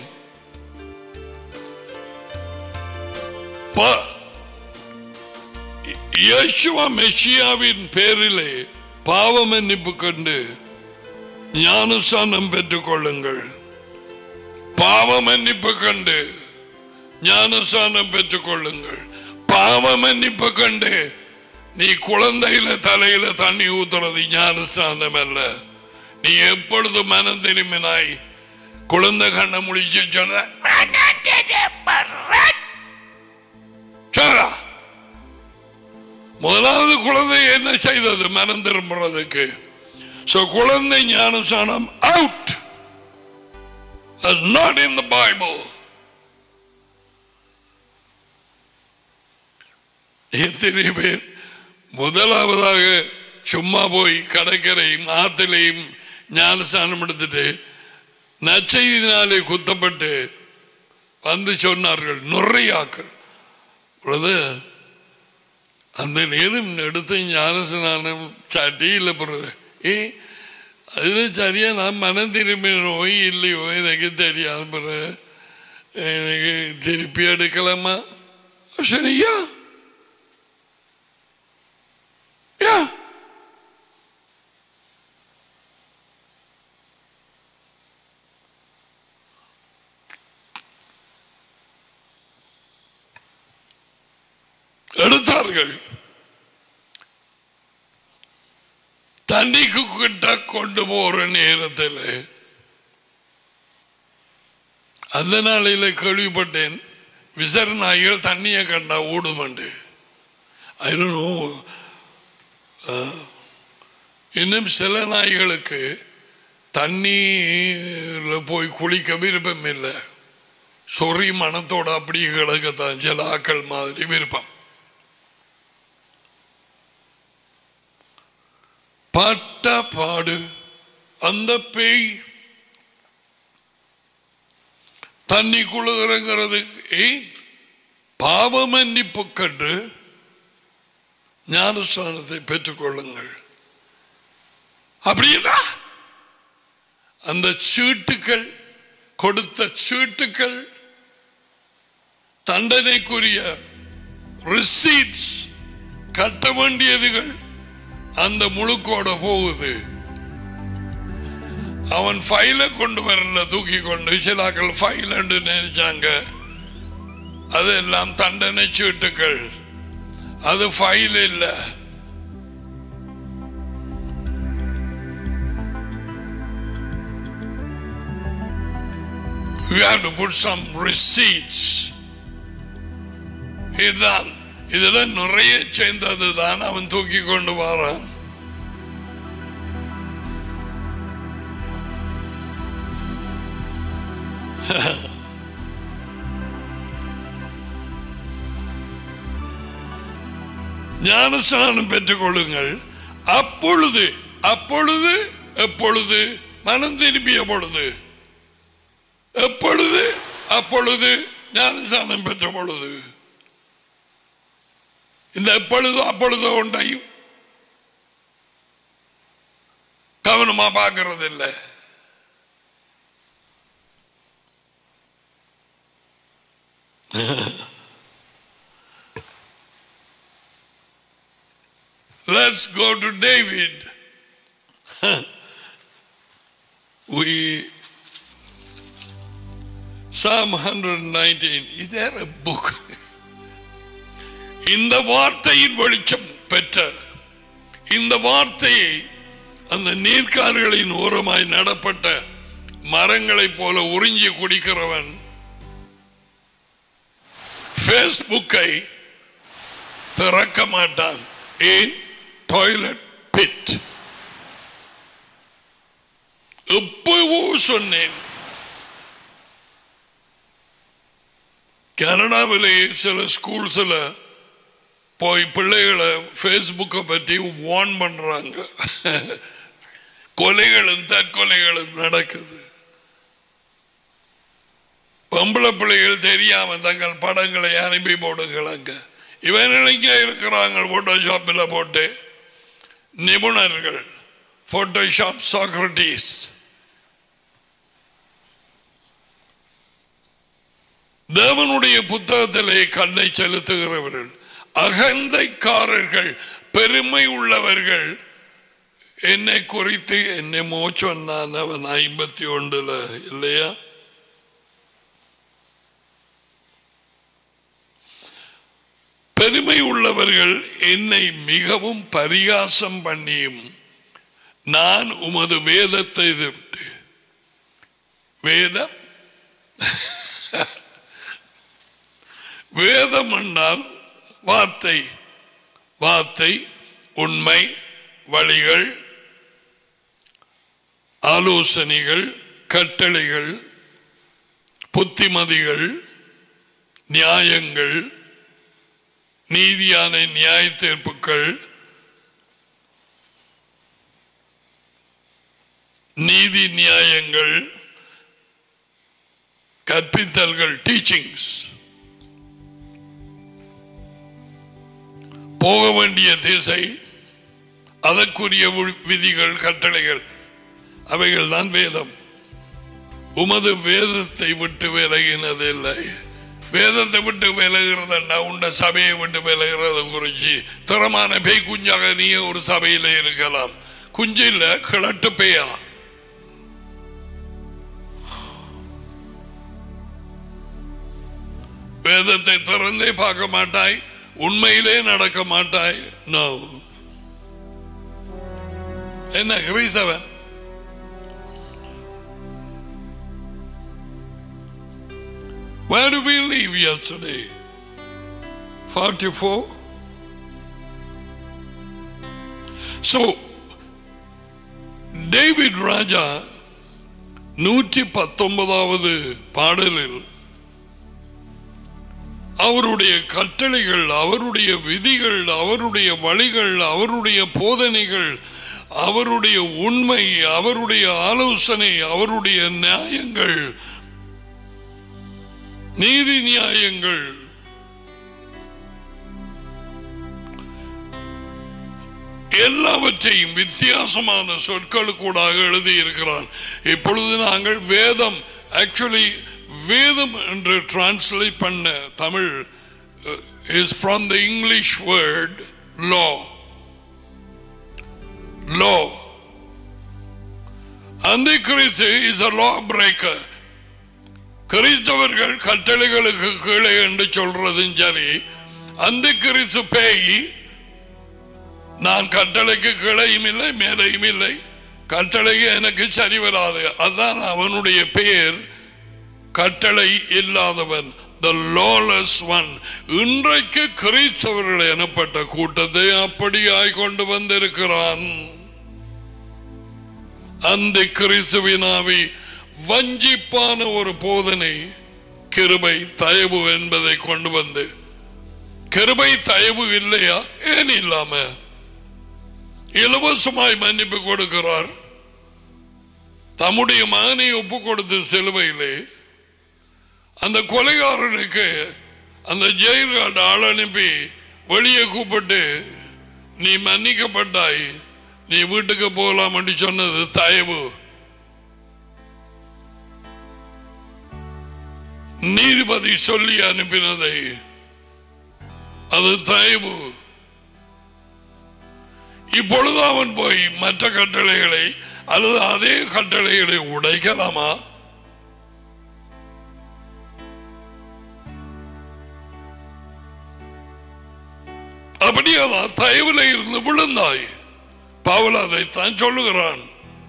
A: ப- யேசுவா மெஷியாவின் பேரிலே பாவ மன்னிப்பு கண்டு ஞானஸ்தானம் பெற்றுக் கொள்ளுங்கள் பாவ மன்னிப்பு கண்டு ஞானஸ்தானம் பெற்றுக் கொள்ளுங்கள் பாவ மன்னிப்பு கண்டு நீ குழந்தையில தலையில தண்ணி ஊத்துறது ஞானஸ்தானம் அல்ல நீ எப்பொழுது மனம் திரும்பினாய் குழந்தை கண்ணை முடிச்சு சொன்ன சொல்றா முதலாவது குழந்தை என்ன செய்தது மனம் திரும்புறதுக்கு So குழந்தை ஞானஸ்தானம் out That's not in the Bible. எத்தனை பேர் முதலாவதாக சும்மா போய் கடற்கரையும் ஆத்திலையும் ஞானஸ்தானம் எடுத்துட்டு நச்சையினாலே குத்தப்பட்டு வந்து சொன்னார்கள் நுரையாக்கள் பொழுது அந்த நேரம் எடுத்து ஞானஸ்நானம் சட்டியில் போடுறது ஏ அது சரியா நான் மனம் திரும்பினோ இல்லையோ எனக்கு தெரியாது பிறகு எனக்கு திருப்பி எடுக்கலாமா சரியா யா எடுத்தார்கள் தண்ணிக்கு கிட்ட கொண்டு போற நேரத்தில் அந்த நாளையில கேள்விப்பட்டேன் விசர நாய்கள் தண்ணியை கண்டா ஓடுமண்டு ஐயனோ இன்னும் சில நாய்களுக்கு தண்ணியில் போய் குளிக்க விருப்பம் இல்லை சொறி மனத்தோட அப்படியே கிடக்கத்தான் சில ஆக்கள் மாதிரி விருப்பம் பட்ட பாடு அந்த பேய் தண்ணிக்குள்ள இறங்குறது ஏன் பாவ மன்னிப்பு கண்டு ஞானஸ்தானத்தை பெற்றுக்கொள்ளுங்கள் அப்படின்னா அந்த சீட்டுக்கள் கொடுத்த சீட்டுக்கள் தண்டனைக்குரிய ரிசீட்ஸ் கட்ட வேண்டியதுகள் அந்த முழுக்கோட போகுது அவன் ஃபைல கொண்டு வரல தூக்கி கொண்டு சிலாக்கள் ஃபைல் நினைச்சாங்க அதெல்லாம் தண்டனை சீட்டுகள் அது ஃபைல் இல்ல You have to put some receipts. இதுதான் இதெல்லாம் நிறைய சேர்ந்தது தான் அவன் தூக்கி கொண்டு வரான் ஞானஸ்நானம் பெற்றுக் கொள்ளுங்கள் அப்பொழுது அப்பொழுது எப்பொழுது மனம் திரும்பிய பொழுது எப்பொழுது அப்பொழுது ஞானஸ்நானம் பெற்ற பொழுது இந்த எப்பொழுதோ அப்பொழுதோ ஒன்றையும் கவனமா பார்க்கறது இல்லை Let's go to David. we Psalm 119. Is there a book? இந்த வார்த்தையின் வெளிச்சம் பெற்ற இந்த வார்த்தையை அந்த நீர்க்கால்களின் ஓரமாய் நடப்பட்ட மரங்களைப் போல உறிஞ்சி குடிக்கிறவன் பேஸ்புக்கை திறக்க மாட்டான் ஏன் டாய்லெட் பிட் எப்பவோ சொன்னேன் கனடாவிலேயே சில ஸ்கூல்ஸில் போய் பிள்ளைகளை ஃபேஸ்புக்கை பற்றி வார்ன் பண்றாங்க கொலைகளும் தற்கொலைகளும் நடக்குது பொம்பளை பிள்ளைகள் தெரியாம தங்கள் படங்களை அனுப்பி போடுகிறாங்க இவன் இங்க இருக்கிறாங்க போட்டோஷாப்பில் போட்டு நிபுணர்கள் போட்டோஷாப் சாக்ரட்டிஸ் தேவனுடைய புத்தகத்திலே கண்ணை செலுத்துகிறவர்கள் அகந்தைக்காரர்கள் பெருமை உள்ளவர்கள் என்னை குறித்து என்னமோ சொன்னான் அவன் ஐம்பத்தி ஒன்றுல இல்லையா பெருமை உள்ளவர்கள் என்னை மிகவும் பரிகாசம் பண்ணியும் நான் உமது வேதத்தை எதிர்த்து வேதம் வேதம் என்றால் வார்த்தை வார்த்தை உண்மை வழிகள் ஆலோசனைகள் கட்டளைகள் புத்திமதிகள் நியாயங்கள் நீதியான நியாய தீர்ப்புகள் நீதி நியாயங்கள் கற்பித்தல்கள் டீச்சிங்ஸ் போக வேண்டிய திசை அதற்குரிய வி- விதிகள் கட்டளைகள் அவைகள் தான் வேதம் உமது வேதத்தை விட்டு விலகினதில்லை வேதத்தை விட்டு விலகிறதுன்னா உண்ட சபையை விட்டு விலகிறத குறிச்சு திறமான பேய் குஞ்சாக நீ ஒரு சபையில இருக்கலாம் குஞ்சு இல்ல கிழட்டு பேயா வேதத்தை திறந்தே பார்க்க மாட்டாய் உண்மையிலே நடக்க மாட்டாய் நோ என்ன கிரீசவன் Where do we leave yesterday? 44. So, David ராஜா நூற்றி பத்தொன்பதாவது பாடலில் அவருடைய கட்டளைகள் அவருடைய விதிகள் அவருடைய வழிகள் அவருடைய போதனைகள் அவருடைய உண்மை அவருடைய ஆலோசனை அவருடைய நியாயங்கள் நீதி நியாயங்கள் எல்லாவற்றையும் வித்தியாசமான சொற்களுக்கூடாக எழுதியிருக்கிறான் இப்பொழுது நாங்கள் வேதம் ஆக்சுவலி வேதம் என்று டிரான்ஸ்லேட் பண்ண Tamil is from the English word law law அந்த கிறிஸ்து இஸ் அ லா பிரேக்கர் கிறிஸ்தவர்கள் கட்டளைகளுக்கு கீழே என்று சொல்றதும் சரி அந்த கிறிஸ்து பேய் நான் கட்டளைக்கு கீழையும் இல்லை மேலையும் இல்லை கட்டளைக்கு எனக்கு சரி வராது அதான் அவனுடைய பெயர் கட்டளை இல்லாதவன் த lawless ஒன் இன்றைக்கு கிறிஸ்தவர்கள் எனப்பட்ட கூட்டத்தை அப்படியாய் கொண்டு வந்திருக்கிறான் அந்த கிறிஸ்துவினாவி வஞ்சிப்பான ஒரு போதனை கிருபை தயவு என்பதை கொண்டு வந்து கிருபை தயவு இல்லையா ஏன் இல்லாம இலவசமாய் மன்னிப்பு கொடுக்கிறார் தம்முடைய மகனை ஒப்பு கொடுத்து சிலுவையிலே அந்த கொலைகாரனுக்கு அந்த ஜெயில் கார்டு ஆள் அனுப்பி வெளியே கூப்பிட்டு நீ மன்னிக்கப்பட்டாய் நீ வீட்டுக்கு போகலாம் என்று சொன்னது தயவு நீதிபதி சொல்லி அனுப்பினதை அது தயவு இப்பொழுது அவன் போய் மற்ற கட்டளைகளை அல்லது அதே கட்டளைகளை உடைக்கலாமா அப்படியாதான் தயவுல இருந்து விழுந்தாய் பவுல் அதைத்தான் சொல்லுகிறான்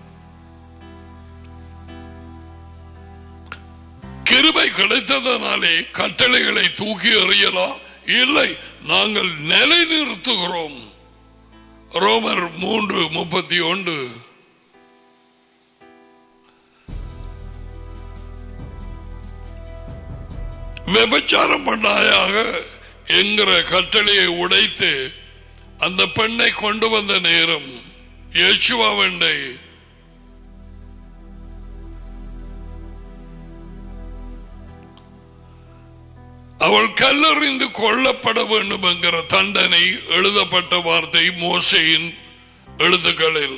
A: கிருபை கிடைத்ததனாலே கட்டளைகளை தூக்கி எறியலாம் இல்லை நாங்கள் நிலை நிறுத்துகிறோம் ரோமர் மூன்று முப்பத்தி ஒன்று விபச்சாரம் பண்ணாயாக என்கிற கட்டளையை உடைத்து அந்த பெண்ணை கொண்டு வந்த நேரம் இயேசுவாவண்டை அவள் கல்லறிந்து கொல்லப்பட வேண்டும் என்கிற தண்டனை எழுதப்பட்ட வார்த்தை மோசையின் எழுத்துக்களில்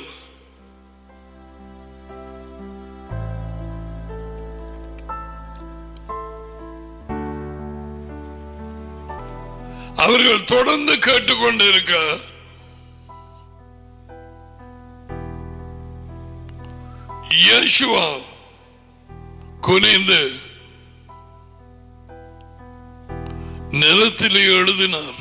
A: அவர்கள் தொடர்ந்து கேட்டுக்கொண்டிருக்க இயேசுவா குனிந்து நிலத்திலே எழுதினார்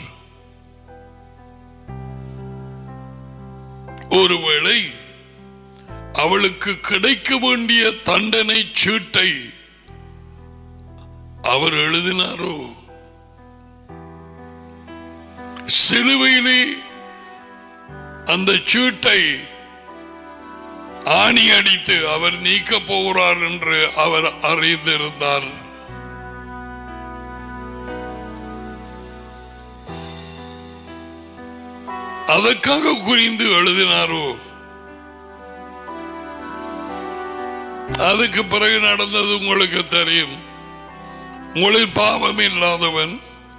A: ஒருவேளை அவளுக்கு கிடைக்க வேண்டிய தண்டனை சீட்டை அவர் எழுதினாரோ சிலுவையிலே அந்த சீட்டை ஆணி அடித்து அவர் நீக்க போகிறார் என்று அவர் அறிந்திருந்தார் அதற்காக குறிந்து எழுதினாரோ அதுக்கு பிறகு நடந்தது உங்களுக்கு தெரியும் உங்களில் பாவம் இல்லாதவன்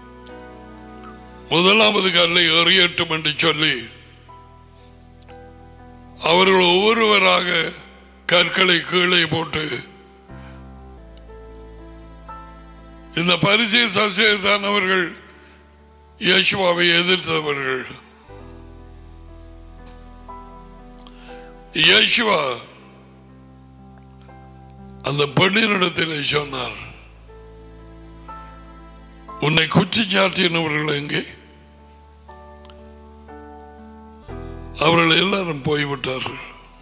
A: முதலாவது கல்லை எறியட்டும் என்று சொல்லி அவர்கள் ஒவ்வொருவராக கற்களை கீழே போட்டு இந்த பரிசை சசியத்தானவர்கள் இயேசுவாவை எதிர்த்தவர்கள் இயேசுவா அந்த பெண்ணினிடத்தில் சொன்னார் உன்னை குற்றச்சாட்டினவர்கள் எங்கே அவர்கள் எல்லாரும் போய்விட்டார்கள்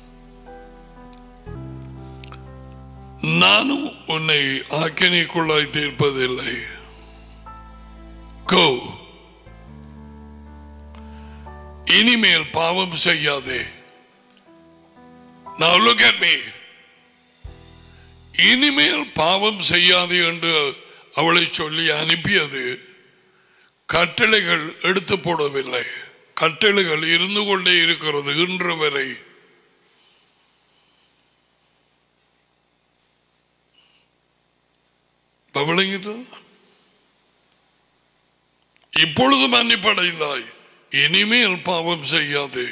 A: நானும் உன்னை ஆக்கினிக்குள்ளாய் தீர்ப்பதில்லை கோ இனிமேல் பாவம் செய்யாதே Now look at me. இனிமேல் பாவம் செய்யாதே என்று அவளை சொல்லி அனுப்பியது கட்டளைகள் எடுத்து போடவில்லை கட்டளைகள் இருந்து கொண்டே இருக்கிறது இன்று வரை விளங்கிட்டு இப்பொழுது மன்னிப்படைந்தாய் இனிமேல் பாவம் செய்யாதே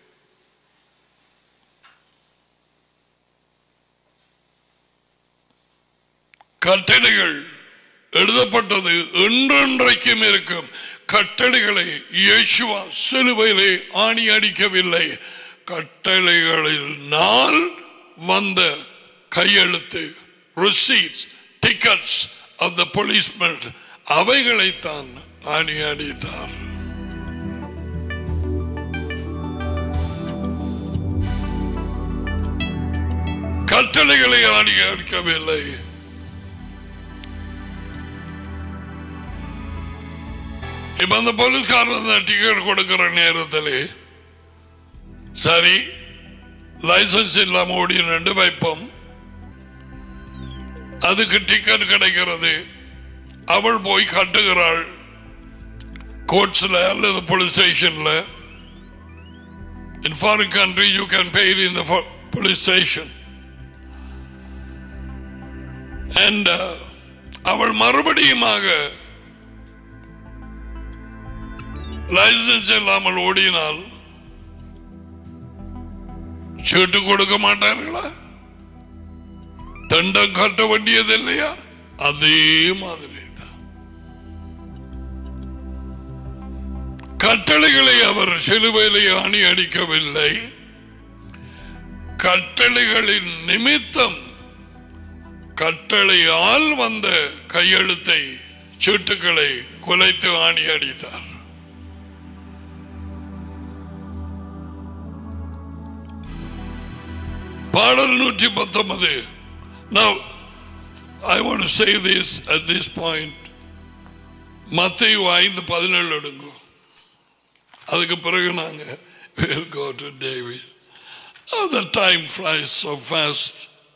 A: கட்டளைகள் எழுதப்பட்டது என்றென்றைக்கும் இருக்கும் கட்டளைகளை இயேசுவா சிலுவையிலே ஆணி அடிக்கவில்லை கட்டளைகளில் நாள் வந்த கையெழுத்து receipts tickets of the policeman அவைகளைத்தான் ஆணி அடித்தார் கட்டளைகளை ஆணி அடிக்கவில்லை இப்ப அந்த போலீஸ்காரன் டிக்கெட் கொடுக்கிற நேரத்தில் சரி லைசன்ஸ் இல்லாம ஓடினு வைப்போம் அதுக்கு டிக்கெட் கிடைக்கிறது அவள் போய் கட்டுகிறாள் கோர்ட்ஸ்ல அல்லது போலீஸ் ஸ்டேஷன்ல In foreign country, you can pay it in the fo- police station. And uh, அவள் மறுபடியுமாக லைசன்ஸ் இல்லாமல் ஓடினால் சீட்டு கொடுக்க மாட்டார்களா தண்டம் கட்ட வேண்டியது இல்லையா அதே மாதிரி தான் கட்டளைகளை அவர் சிலுவையிலே அணி அடிக்கவில்லை கட்டளைகளின் நிமித்தம் கட்டளையால் வந்த கையெழுத்தை சீட்டுகளை குலைத்து ஆணி அடித்தார் பாடல் நூற்றி பத்தொன்பது Now, I want to say this at this point. Matthew ஐந்து பதினேழு எடுங்க அதுக்கு பிறகு நாங்க we'll go to David. Oh, the time flies so fast.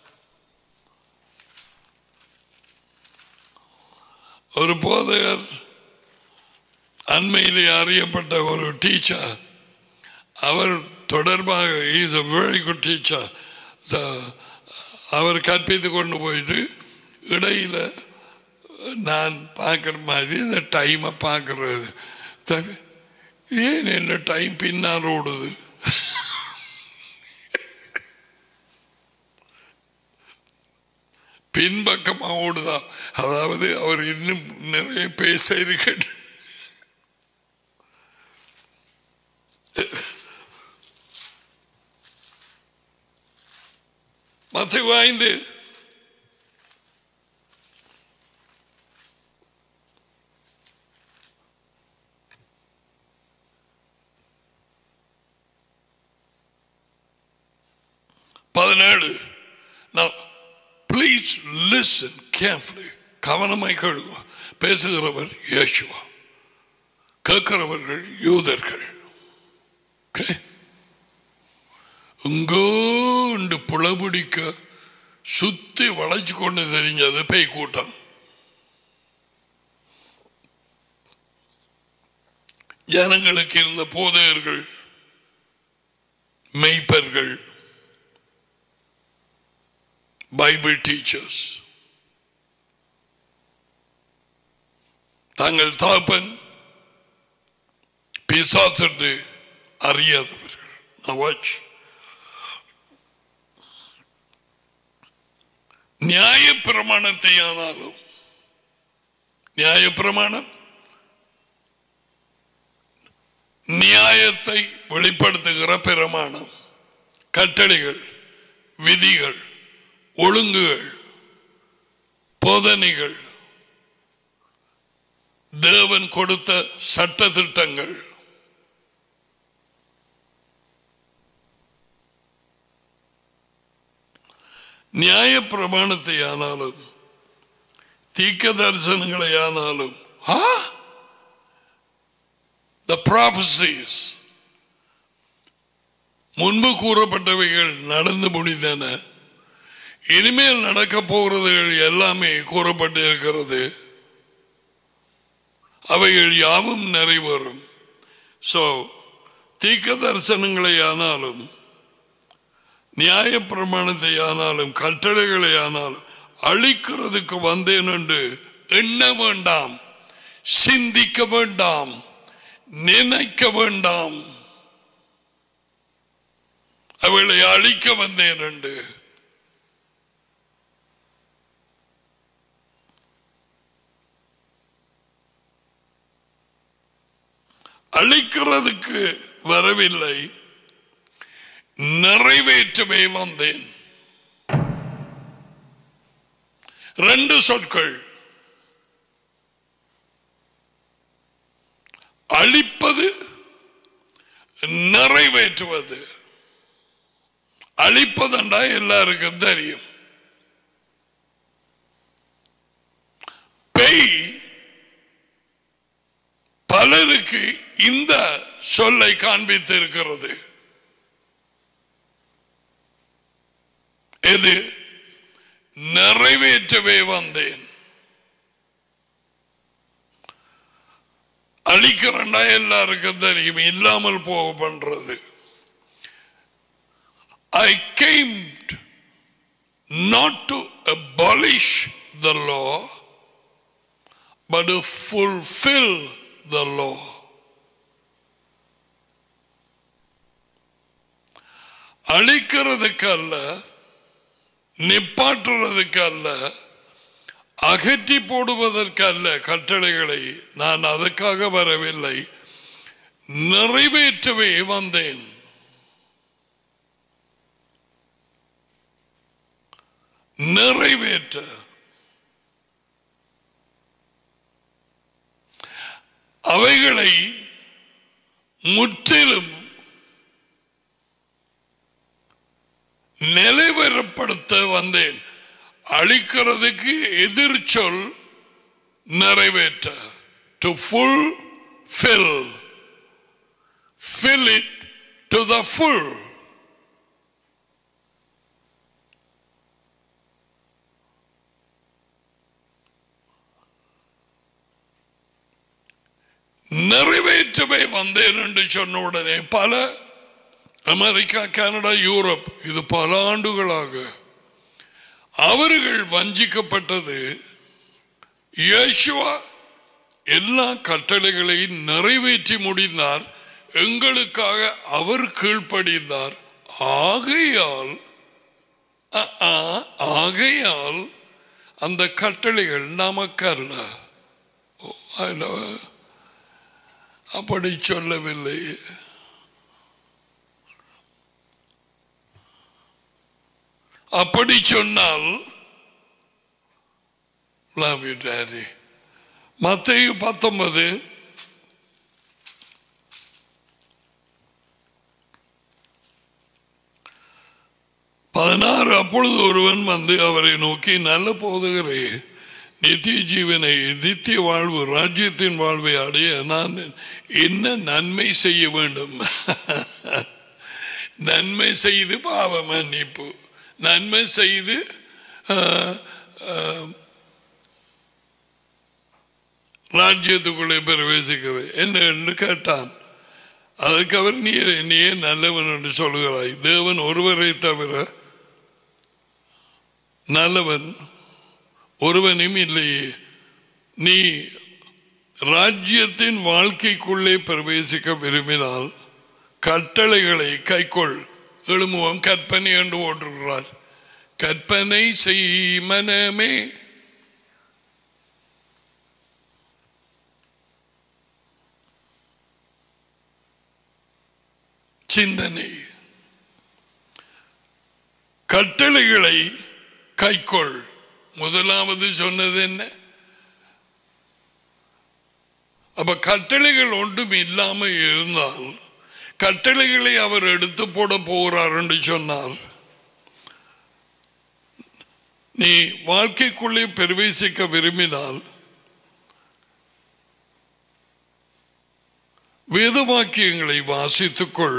A: ஒரு போதையர் அண்மையிலே அறியப்பட்ட ஒரு டீச்சர் அவர் தொடர்பாக is a very good teacher The- அவர் கற்பித்து கொண்டு போயிட்டு இடையில நான் பார்க்குற மாதிரி இந்த டைமை பார்க்கறது தவி- ஏன் என்ன டைம் பின்னால் ஓடுது வேகமா ஓடுதான் அதாவது அவர் இன்னும் நிறைய பேச இருக்க மத்த வாய்ந்து பதினேழு Now, please listen carefully. கவனமாய் கேளுங்க பேசுகிறவர் இயேசுவா கேட்கிறவர்கள் யூதர்கள் Okay? இங்கோண்டு புலபிடிக்க சுத்தி வளைச்சு கொண்டு தெரிஞ்சது பேய் கூட்டம் ஜனங்களுக்கு இருந்த போதையர்கள் மெய்ப்பர்கள் பைபிள் டீச்சர்ஸ் தங்கள் தாப்பன் பிசாசென்று அறியாதவர்கள் Now watch. நியாய பிரமாணத்தை ஆனாலும் நியாய பிரமாணம் நியாயத்தை வெளிப்படுத்துகிற பிரமாணம் கட்டளைகள் விதிகள் ஒழுங்குகள் போதனைகள் தேவன் கொடுத்த சட்ட திட்டங்கள் நியாய பிரமாணத்தை ஆனாலும் தீக்க தரிசனங்களை ஆனாலும் the prophecies முன்பு கூறப்பட்டவைகள் நடந்து முடிந்தன இனிமேல் நடக்க போகிறதுகள் எல்லாமே கூறப்பட்டு இருக்கிறது அவைகள் யாவும் நிறைவேறும் சோ தீக்க தரிசனங்களை ஆனாலும் நியாய பிரமாணத்தை ஆனாலும் கட்டளைகளை ஆனாலும் அழிக்கிறதுக்கு வந்தேன் என்று எண்ண வேண்டாம் சிந்திக்க வேண்டாம் நினைக்க வேண்டாம் அவளை அழிக்க வந்தேன் என்று அழிக்கிறதுக்கு வரவில்லை நிறைவேற்றவே வந்தேன் ரெண்டு சொற்கள் அழிப்பது நிறைவேற்றுவது அழிப்பதுண்டா எல்லாருக்கும் தெரியும் பெய் பலருக்கு இந்த சொல்லை காண்பித்து இருக்கிறது எது நிறைவேற்றவே வந்தேன் அழிக்கிறண்டா எல்லாருக்கும் தெரியும் இல்லாமல் போக பண்றது I came not to abolish the law but to fulfill the law அழிக்கிறதுக்கு அல்ல நிப்பாற்றுறதுக்கு அல்ல அகற்றி போடுவதற்கு அல்ல கட்டளைகளை நான் அதுக்காக வரவில்லை நிறைவேற்றவே வந்தேன் நிறைவேற்ற அவைகளை முற்றிலும் நிலைவரப்படுத்த வந்தேன் அழிக்கிறதுக்கு எதிர்ச்சொல் நிறைவேற்ற to fulfil fill it to the full நிறைவேற்றவே வந்தேன் என்று சொன்ன உடனே பல அமெரிக்கா கனடா யூரோப் இது பல ஆண்டுகளாக அவர்கள் வஞ்சிக்கப்பட்டது இயேசுவா எல்லா கட்டளைகளையும் நிறைவேற்றி முடிந்தார் எங்களுக்காக அவர் கீழ்ப்படிந்தார் ஆகையால் அ, ஆ, ஆகையால் அந்த கட்டளைகள் நமக்கல்ல ஓ, அதுல அப்படி சொல்லவில்லை அப்படி சொன்னால் love you daddy மத்தேயு பத்தொன்பது பதினாறு அப்பொழுது ஒருவன் வந்து அவரை நோக்கி நல்ல போதுகிறே நித்திய ஜீவனை நித்திய வாழ்வு ராஜ்யத்தின் வாழ்வை அடைய நான் என்ன நன்மை செய்ய வேண்டும் நன்மை செய்து பாவ மன்னிப்பு நன்மை செய்து ஆஹ், ஆஹ், ராஜ்யத்துக்குள்ளே பிரவேசிக்கிறது என்ன என்று கேட்டான் அதற்கு அவர் நீ நீயே நல்லவன் என்று சொல்கிறாய் தேவன் ஒருவரை தவிர நல்லவன் ஒருவனும் இல்லையே நீ ராஜ்யத்தின் வாழ்க்கைக்குள்ளே பிரவேசிக்க விரும்பினால் கட்டளைகளை கைக்கொள் எழுமுகம் கற்பனை என்று ஓட்டுகிறார் கற்பனை செய் மனமே சிந்தனை கட்டளைகளை கைக்கொள் முதலாவது சொன்னது என்ன அப்ப கட்டளைகள் ஒன்றும் இல்லாம இருந்தால் கட்டளைகளை அவர் எடுத்து போட போகிறார் என்று சொன்னார் நீ வாழ்க்கைக்குள்ளே பிரவேசிக்க விரும்பினால் வேத வாக்கியங்களை வாசித்துக்கொள்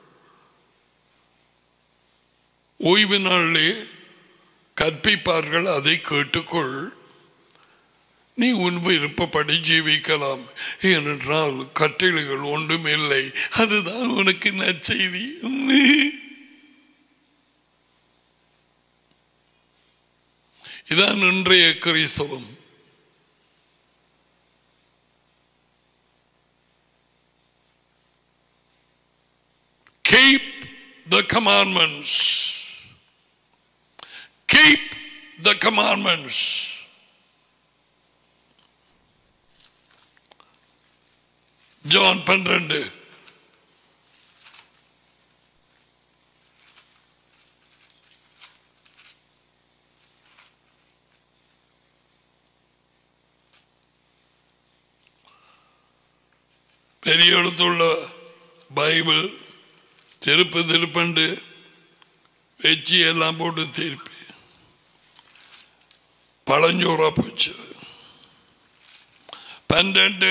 A: ஓய்வு நாளிலே கற்பிப்பார்கள் அதை கேட்டுக்கொள் நீ உன் விருப்பப்படி ஜீவிக்கலாம் ஏனென்றால் கட்டளைகள் ஒன்றும் இல்லை அதுதான் உனக்கு நற்செய்தி இதான் இன்றைய கிறிஸ்தவம் keep the commandments. Keep the commandments. John பன்னிரண்டு பெரிய எழுத்துள்ள பைபிள் திருப்பு திருப்பண்டு வச்சு எல்லாம் போட்டு திருப்பி பழஞ்சோரா போச்சு பன்னெண்டு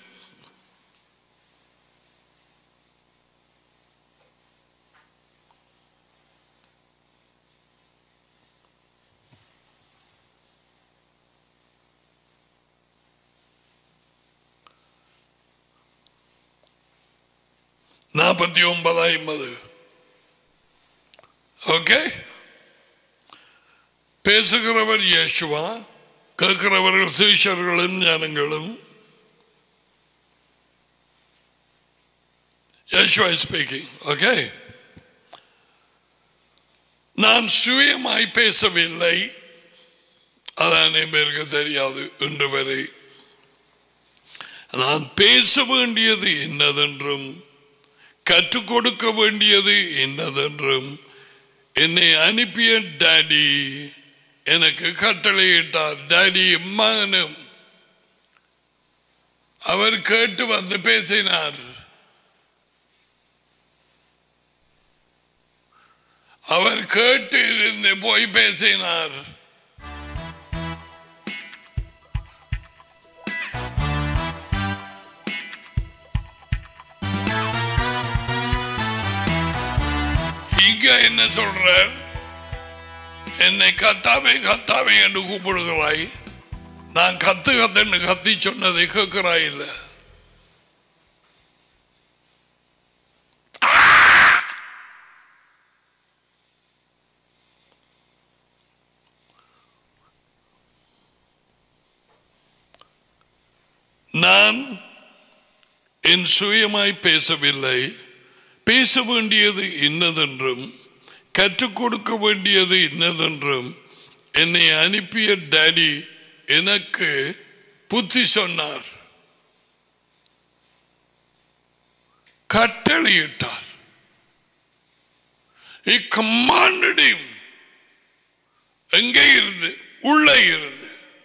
A: நாற்பத்தி ஒன்பது ஐம்பது ஓகே பேசுகிறவர் இயேசுவா கேட்கிறவர்கள் சீஷர்களும் ஞானங்களும் Yeshua is speaking. Okay. நான் சுயமாய் பேசவில்லை அதான் என் பேருக்கு தெரியாது இன்று வரை நான் பேச வேண்டியது என்னதென்றும் கற்றுக் கொடுக்க வேண்டியது என்னதென்றும் என்னை அனுப்பிய டாடி எனக்கு கட்டளையிட்டார் டாடி மகனும் அவர் கேட்டு வந்து பேசினார் அவர் கேட்டு இருந்து போய் பேசினார் இங்க என்ன சொல்றார் என்னை கத்தாவே கத்தாவே என்று கூப்பிடுகிறாய் நான் கத்து கத்துன்னு கத்தி சொன்னதை கேட்கிறாய் இல்ல நான் என் சுயமாய் பேசவில்லை பேச வேண்டியது இன்னதென்றும் கற்றுக் கொடுக்க வேண்டியது இன்னதென்றும் என்னை அனுப்பிய டாடி எனக்கு புத்தி சொன்னார் கட்டளையிட்டார் He commanded him. எங்கே இருந்து உள்ளே இருந்து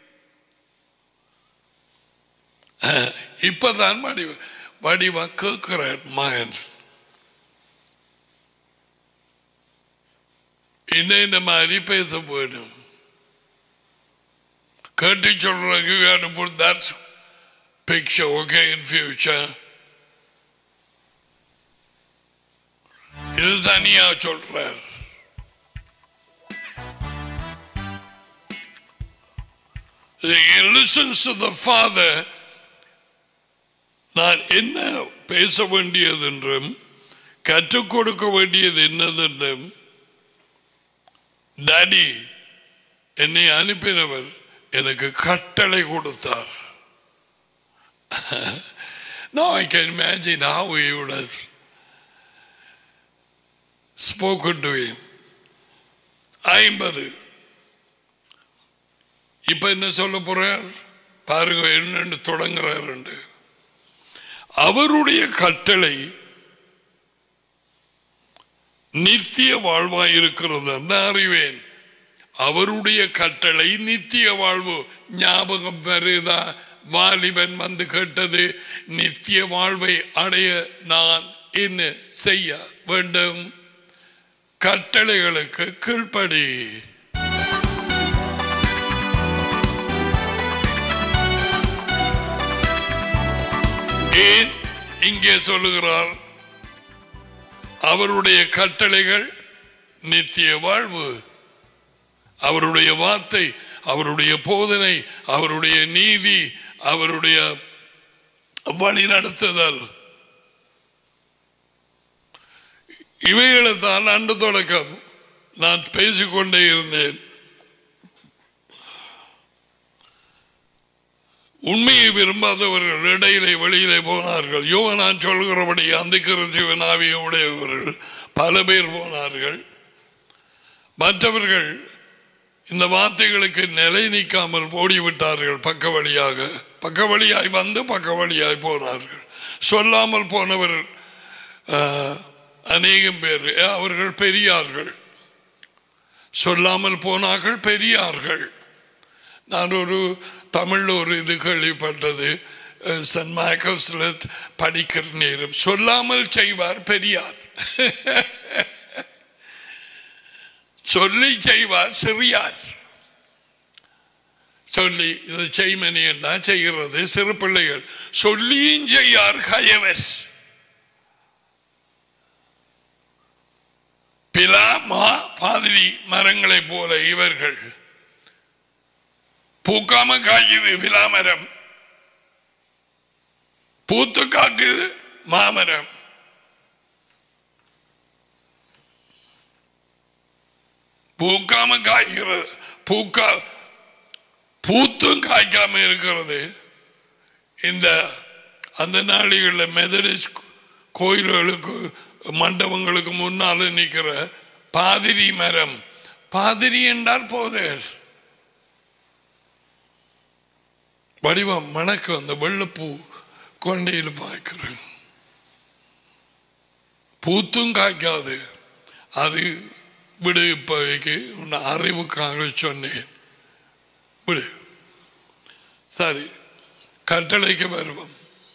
A: அஹ், இப்பதான் வடிவ வடிவா கேட்கிறார் மகன் இந்த இந்த மாதிரி பேச போயிடும் கேட்டு சொல்றதுக்கு you have to put that picture okay in future இது தனியா சொல்றார் He listens to the father நான் என்ன பேச வேண்டியது என்றும் கற்றுக் கொடுக்க வேண்டியது என்னதென்றும் டாடி என்னை அனுப்பினவர் எனக்கு கட்டளை கொடுத்தார் Now I can imagine how he would have spoken to him. ஐம்பது இப்ப என்ன சொல்ல போறார் பாருங்க என்னன்னு தொடங்குறாரு அவருடைய கட்டளை நித்திய வாழ்வாய் இருக்கிறது என்று அறிவேன் அவருடைய கட்டளை நித்திய வாழ்வு ஞாபகம் வருதா வாலிபன் வந்து கேட்டது நித்திய வாழ்வை அடைய நான் என்ன செய்ய வேண்டும் கட்டளைகளுக்கு கீழ்ப்படி ஏன் இங்கே சொல்லுகிறார் அவருடைய கட்டளைகள் நித்திய வாழ்வு அவருடைய வார்த்தை அவருடைய போதனை அவருடைய நீதி அவருடைய வழி நடத்துதல் இவைகளை தான் அன்று தொடக்கம் நான் பேசிக்கொண்டே இருந்தேன் உண்மையை விரும்பாதவர்கள் இடையிலே வெளியிலே போனார்கள் யோகனான் சொல்கிறபடி அந்த கிருச்சிவனாவிய உடையவர்கள் பல பேர் போனார்கள் மற்றவர்கள் இந்த வார்த்தைகளுக்கு நிலை நிற்காமல் ஓடிவிட்டார்கள் பக்க வழியாக பக்க வழியாய் வந்து பக்க வழியாய் போனார்கள் சொல்லாமல் போனவர்கள் ஆஹ், அநேகம் பேர் அவர்கள் பெரியார்கள் சொல்லாமல் போனார்கள் பெரியார்கள் நான் ஒரு தமிழ்ல ஒரு இது கேள்விப்பட்டது அஹ், சென்ட் மைக்கேல்ஸ்ல படிக்கிற நேரம் சொல்லாமல் செய்வார் பெரியார் சொல்லி செய்வார் சிறியார் சொல்லி இது செய்மணி தான் செய்கிறது சிறு பிள்ளைகள் சொல்லியும் செய்யார் கயவர் பிலா மா பாதிரி மரங்களைப் போல இவர்கள் பூக்காம காய்க்குது விலாமரம் பூத்து காக்குது மாமரம் பூக்காம காய்க்கிறது பூக்கா பூத்தும் காய்க்காம இருக்கிறது இந்த அந்த நாடுகளில் மெதடிஸ்ட் கோயில்களுக்கு மண்டபங்களுக்கு முன்னால நிற்கிற பாதிரி மரம் பாதிரி என்றால் போதே வடிவம் மணக்கு அந்த வெள்ளப்பூ கொண்டையில் பார்க்கிறேன் பூத்தும் காய்க்காது அது விடு இப்போதைக்கு உன் அறிவுக்காக சொன்னேன் விடு சரி கட்டளைக்கு வருவோம்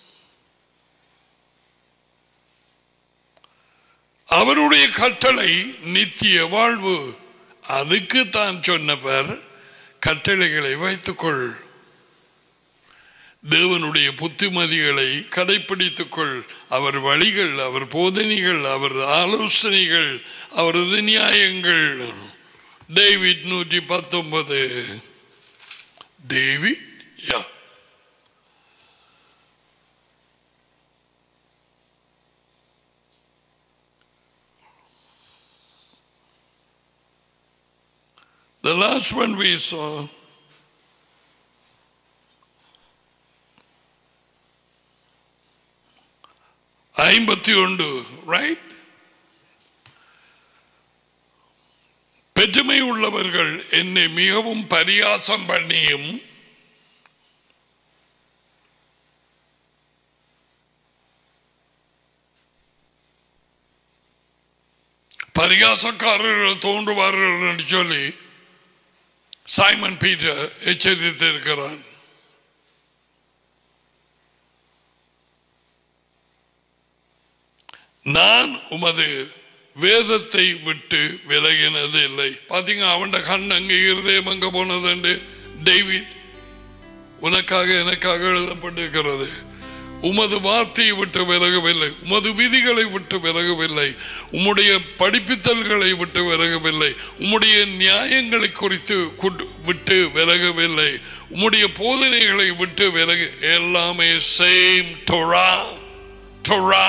A: அவருடைய கட்டளை நித்திய வாழ்வு அதுக்கு தான் சொன்னவர் கட்டளைகளை வைத்துக்கொள் தேவனுடைய புத்திமதிகளை கடைப்பிடித்துக்கொள் அவர் வழிகள் அவர் போதனைகள் அவர் ஆலோசனைகள் அவரது நியாயங்கள் டேவிட் நூற்றி பத்தொன்பது David yeah The last one we saw ஐம்பத்தி ஒன்று ரைட் பெற்ற ஒற்றுமை உள்ளவர்கள் என்னை மிகவும் பரியாசம் பண்ணியும் பரிகாசக்காரர்கள் தோன்றுவார்கள் என்று சொல்லி சைமன் பீட்டர் எச்சரித்திருக்கிறான் நான் உமது வேதத்தை விட்டு விலகினது இல்லை பாத்தீங்க அவன் கண் அங்க இருதயம் அங்க போனதுண்டு டேவிட் உனக்காக எனக்காக எழுதப்பட்டிருக்கிறது உமது வார்த்தையை விட்டு விலகவில்லை உமது விதிகளை விட்டு விலகவில்லை உம்முடைய படிப்பித்தல்களை விட்டு விலகவில்லை உம்முடைய நியாயங்களை குறித்து குட்- விட்டு விலகவில்லை உம்முடைய போதனைகளை விட்டு விலகு எல்லாமே சேம் டொரா டொரா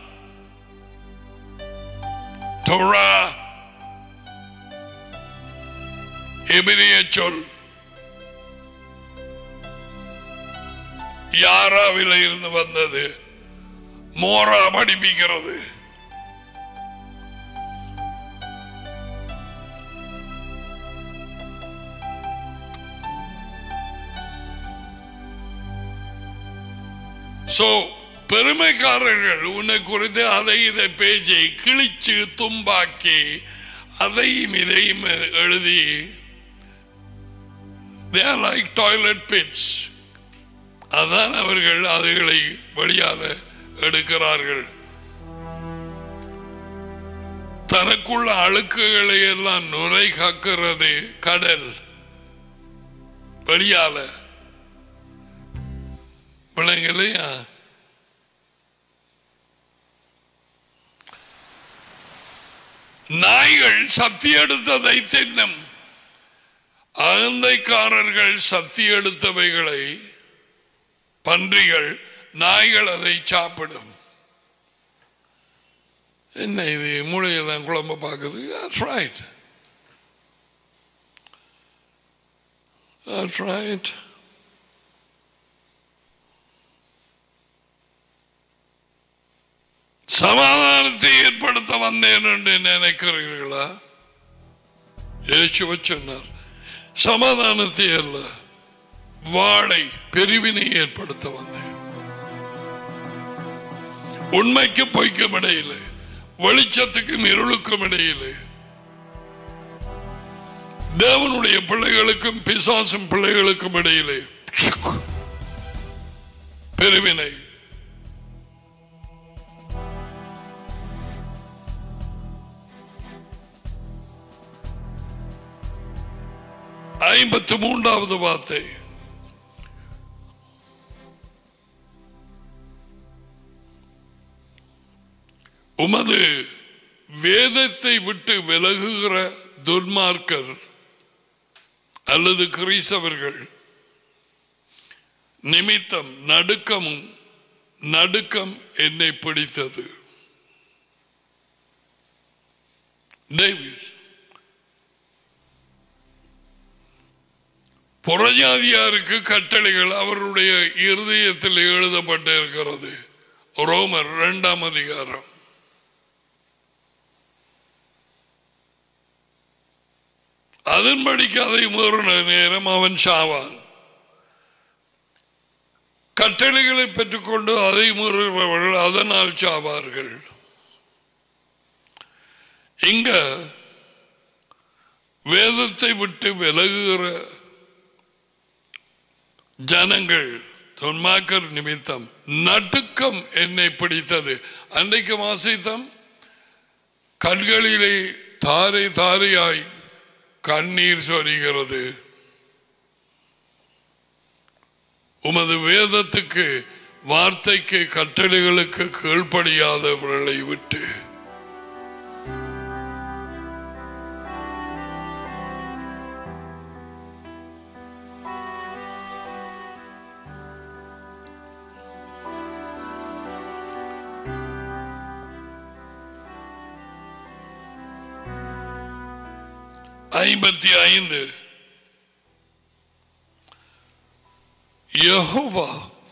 A: டொரா எபிரிய சொல் யாராவில இருந்து வந்தது மோரா படிப்பிக்கிறது சோ பெருமைக்காரர்கள் உன்னை குறித்து அதை இதை பேச்சை கிழிச்சு தும்பாக்கி அதையும் இதையும் எழுதி they are like toilet pits அதான் அவர்கள் அதுகளை வெளியாக எடுக்கிறார்கள் தனக்குள்ள அழுக்குகளை எல்லாம் நுரை காக்கிறது கடல் வெளியால விளங்கலையா நாய்கள் சத்தி எடுத்ததை தின்னும் அகந்தைக்காரர்கள் சத்தி எடுத்தவைகளை பன்றிகள் நாய்கள் அதை சாப்பிடும் என்ன இது மூளையெல்லாம் குழம்ப பார்க்குது That's right. That's right. சமாதானத்தை ஏற்படுத்த வந்தேன் என்று நினைக்கிறீர்களா இயேசுவ சொன்னார் சமாதானத்தை அல்ல வாளை பிரிவினை ஏற்படுத்த வந்தேன் உண்மைக்கும் பொய்க்கும் இடையிலே வெளிச்சத்துக்கும் இருளுக்கும் இடையிலே தேவனுடைய பிள்ளைகளுக்கும் பிசாசும் பிள்ளைகளுக்கும் இடையிலே பிரிவினை ஐம்பத்தி மூன்றாவது வார்த்தை உமது வேதத்தை விட்டு விலகுகிற துன்மார்க்கர் அல்லது கிறிஸ்தவர்கள் நிமித்தம் நடுக்கமும் நடுக்கம் என்னை பிடித்தது டேவிட் புறஜாதியாருக்கு கட்டளைகள் அவருடைய இருதயத்தில் எழுதப்பட்டிருக்கிறது ரோமர் இரண்டாம் அதிகாரம் அதன்படிக்கு அதை மீறின நேரம் அவன் சாவான் கட்டளைகளை பெற்றுக்கொண்டு அதை மீறுபவர்கள் அதனால் சாவார்கள் இங்க வேதத்தை விட்டு விலகுகிற ஜனங்கள் தொன்மாக்கர் நிமித்தம் நடுக்கம் என்னை பிடித்தது அன்றைக்கு வாசித்தம் கண்களிலே தாரை தாரையாய் கண்ணீர் சொரிகிறது உமது வேதத்துக்கு வார்த்தைக்கு கட்டளைகளுக்கு கீழ்ப்படியாதவர்களை விட்டு ஐம்பத்தி ஐந்து யெகோவா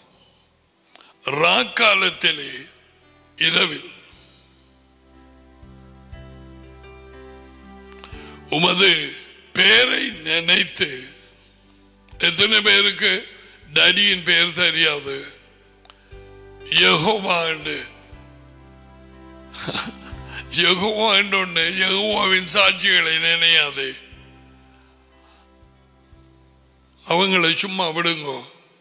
A: ராக்காலத்திலே இரவில் உமது பெயரை நினைத்து எத்தனை பேருக்கு டடியின் பெயர் தெரியாது யெகோவா என்று யெகோவா என்று ஒன்று யெகோவாவின் சாட்சிகளை நினையாது அவங்களை சும்மா விடுங்கோ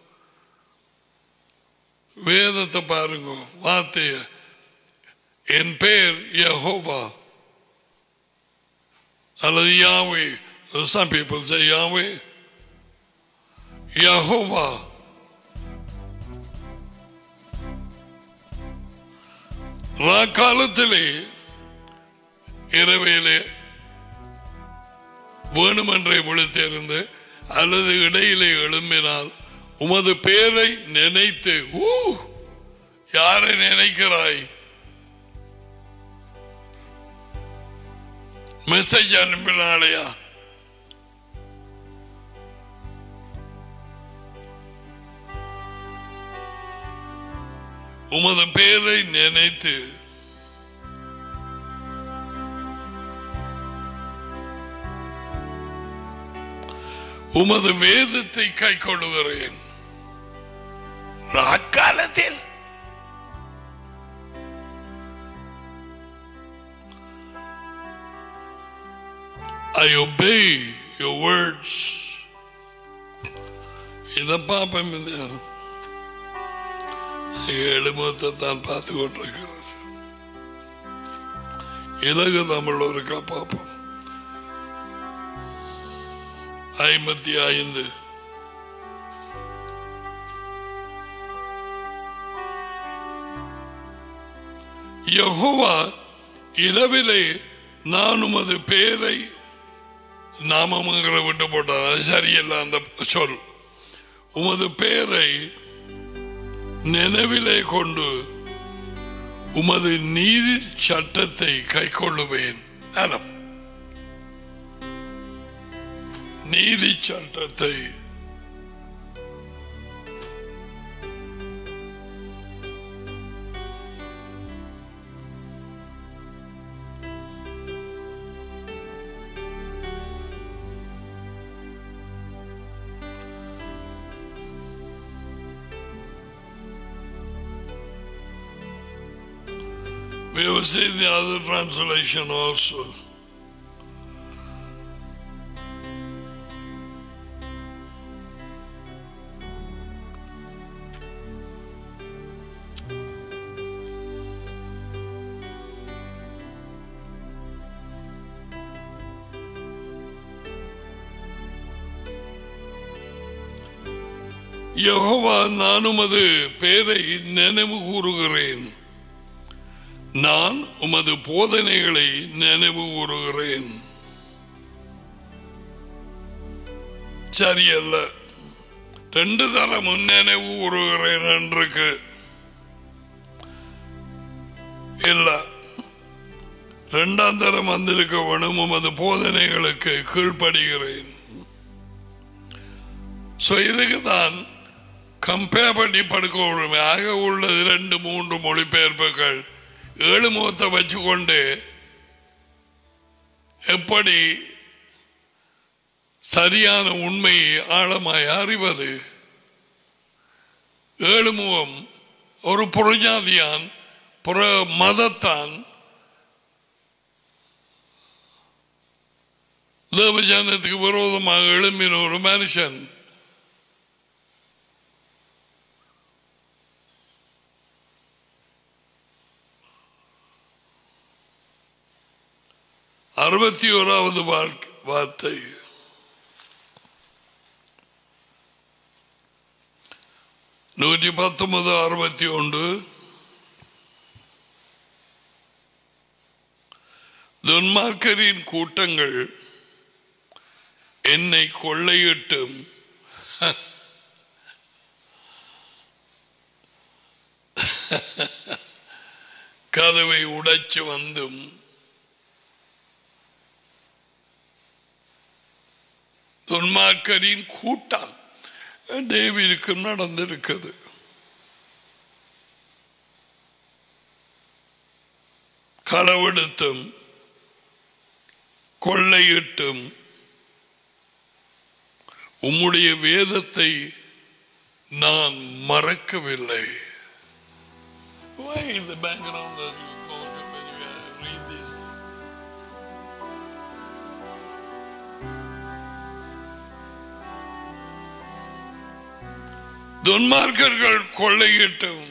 A: வேதத்தை பாருங்க வார்த்தைய என் பெயர் யெகோவா அல்லது யாவே some people say Yahweh Jehovah காலத்திலே இரவையிலே வேணுமென்றே விழித்திருந்து அல்லது இடையிலே எழும்பினால் உமது பேரை நினைத்து ஊ யாரை நினைக்கிறாய் மெசேஜ் அனுப்பினாலையா உமது பேரை நினைத்து உமது வேதத்தை கை கொள்ளுகிறேன் ராக்காலத்தில் I obey your words. இதை பார்ப்பேன் இந்த எழுமுகத்தை தான் பார்த்து கொண்டிருக்கிறது இலகு தமிழ் ஒருக்கா பார்ப்போம் ஐம்பத்தி ஐந்து யெகோவா இரவிலே நான் உமது பேரை நாமங்கிற விட்டு போட்டார் அது சரியில்லை அந்த சொல் உமது பேரை நினைவிலே கொண்டு உமது நீதி சட்டத்தை கை கொள்ளுவேன் நலம் நீதி சட்டத்தை We will see the other translation also. Jehovah நான் உமது பேரை நினைவு கூறுகிறேன் நான் உமது போதனைகளை நினைவு கூறுகிறேன் சரியல்ல ரெண்டு தரமும் நினைவு கூறுகிறேன் என்றுக்கு இல்ல ரெண்டாம் தரம் வந்திருக்க வேணும் உமது போதனைகளுக்கு கீழ்ப்படுகிறேன் So இதுக்கு தான் கம்பேர் பண்ணி படுக்க விடுமே ஆக உள்ளது ரெண்டு மூன்று மொழிபெயர்ப்புகள் ஏழு முகத்தை வச்சுக்கொண்டு எப்படி சரியான உண்மையை ஆழமாய் அறிவது ஏழு முகம் ஒரு புறஜாதியான் புற மதத்தான் தேவஜானத்துக்கு விரோதமாக எழும்பின ஒரு மனுஷன் அறுபத்தி ஓராவது வார்த்தை நூற்றி பத்தொன்பது அறுபத்தி ஒன்று துன்மார்க்கரின் கூட்டங்கள் என்னை கொள்ளையிட்டும் கதவை உடைச்சு வந்தும் துன்மார்க்கரின் கூட்டம் தேவிற்கும் நடந்திருக்குது களவெடுத்தும் கொள்ளையிட்டும் உம்முடைய வேதத்தை நான் மறக்கவில்லை Why in the background that you go to when you uh, read these things? துன்மார்க்கர்கள் கொள்ளையிட்டும்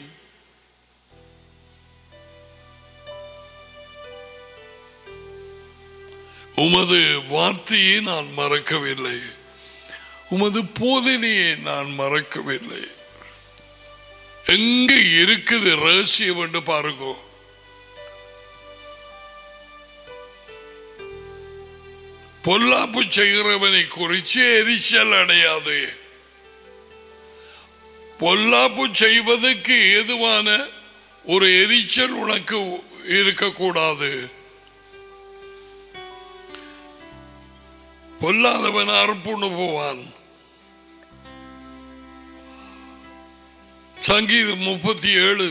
A: உமது வார்த்தையை நான் மறக்கவில்லை உமது போதனையை நான் மறக்கவில்லை எங்க இருக்குது ரகசியம் என்று பாருங்க பொல்லாப்பு செய்கிறவனை குறித்து எரிச்சல் அடையாது பொல்லாப்பு செய்வதற்கு ஏதுவான ஒரு எரிச்சல் உனக்கு இருக்கக்கூடாது பொல்லாதவன் அறுப்புண்டு போவான் சங்கீதம் முப்பத்தி ஏழு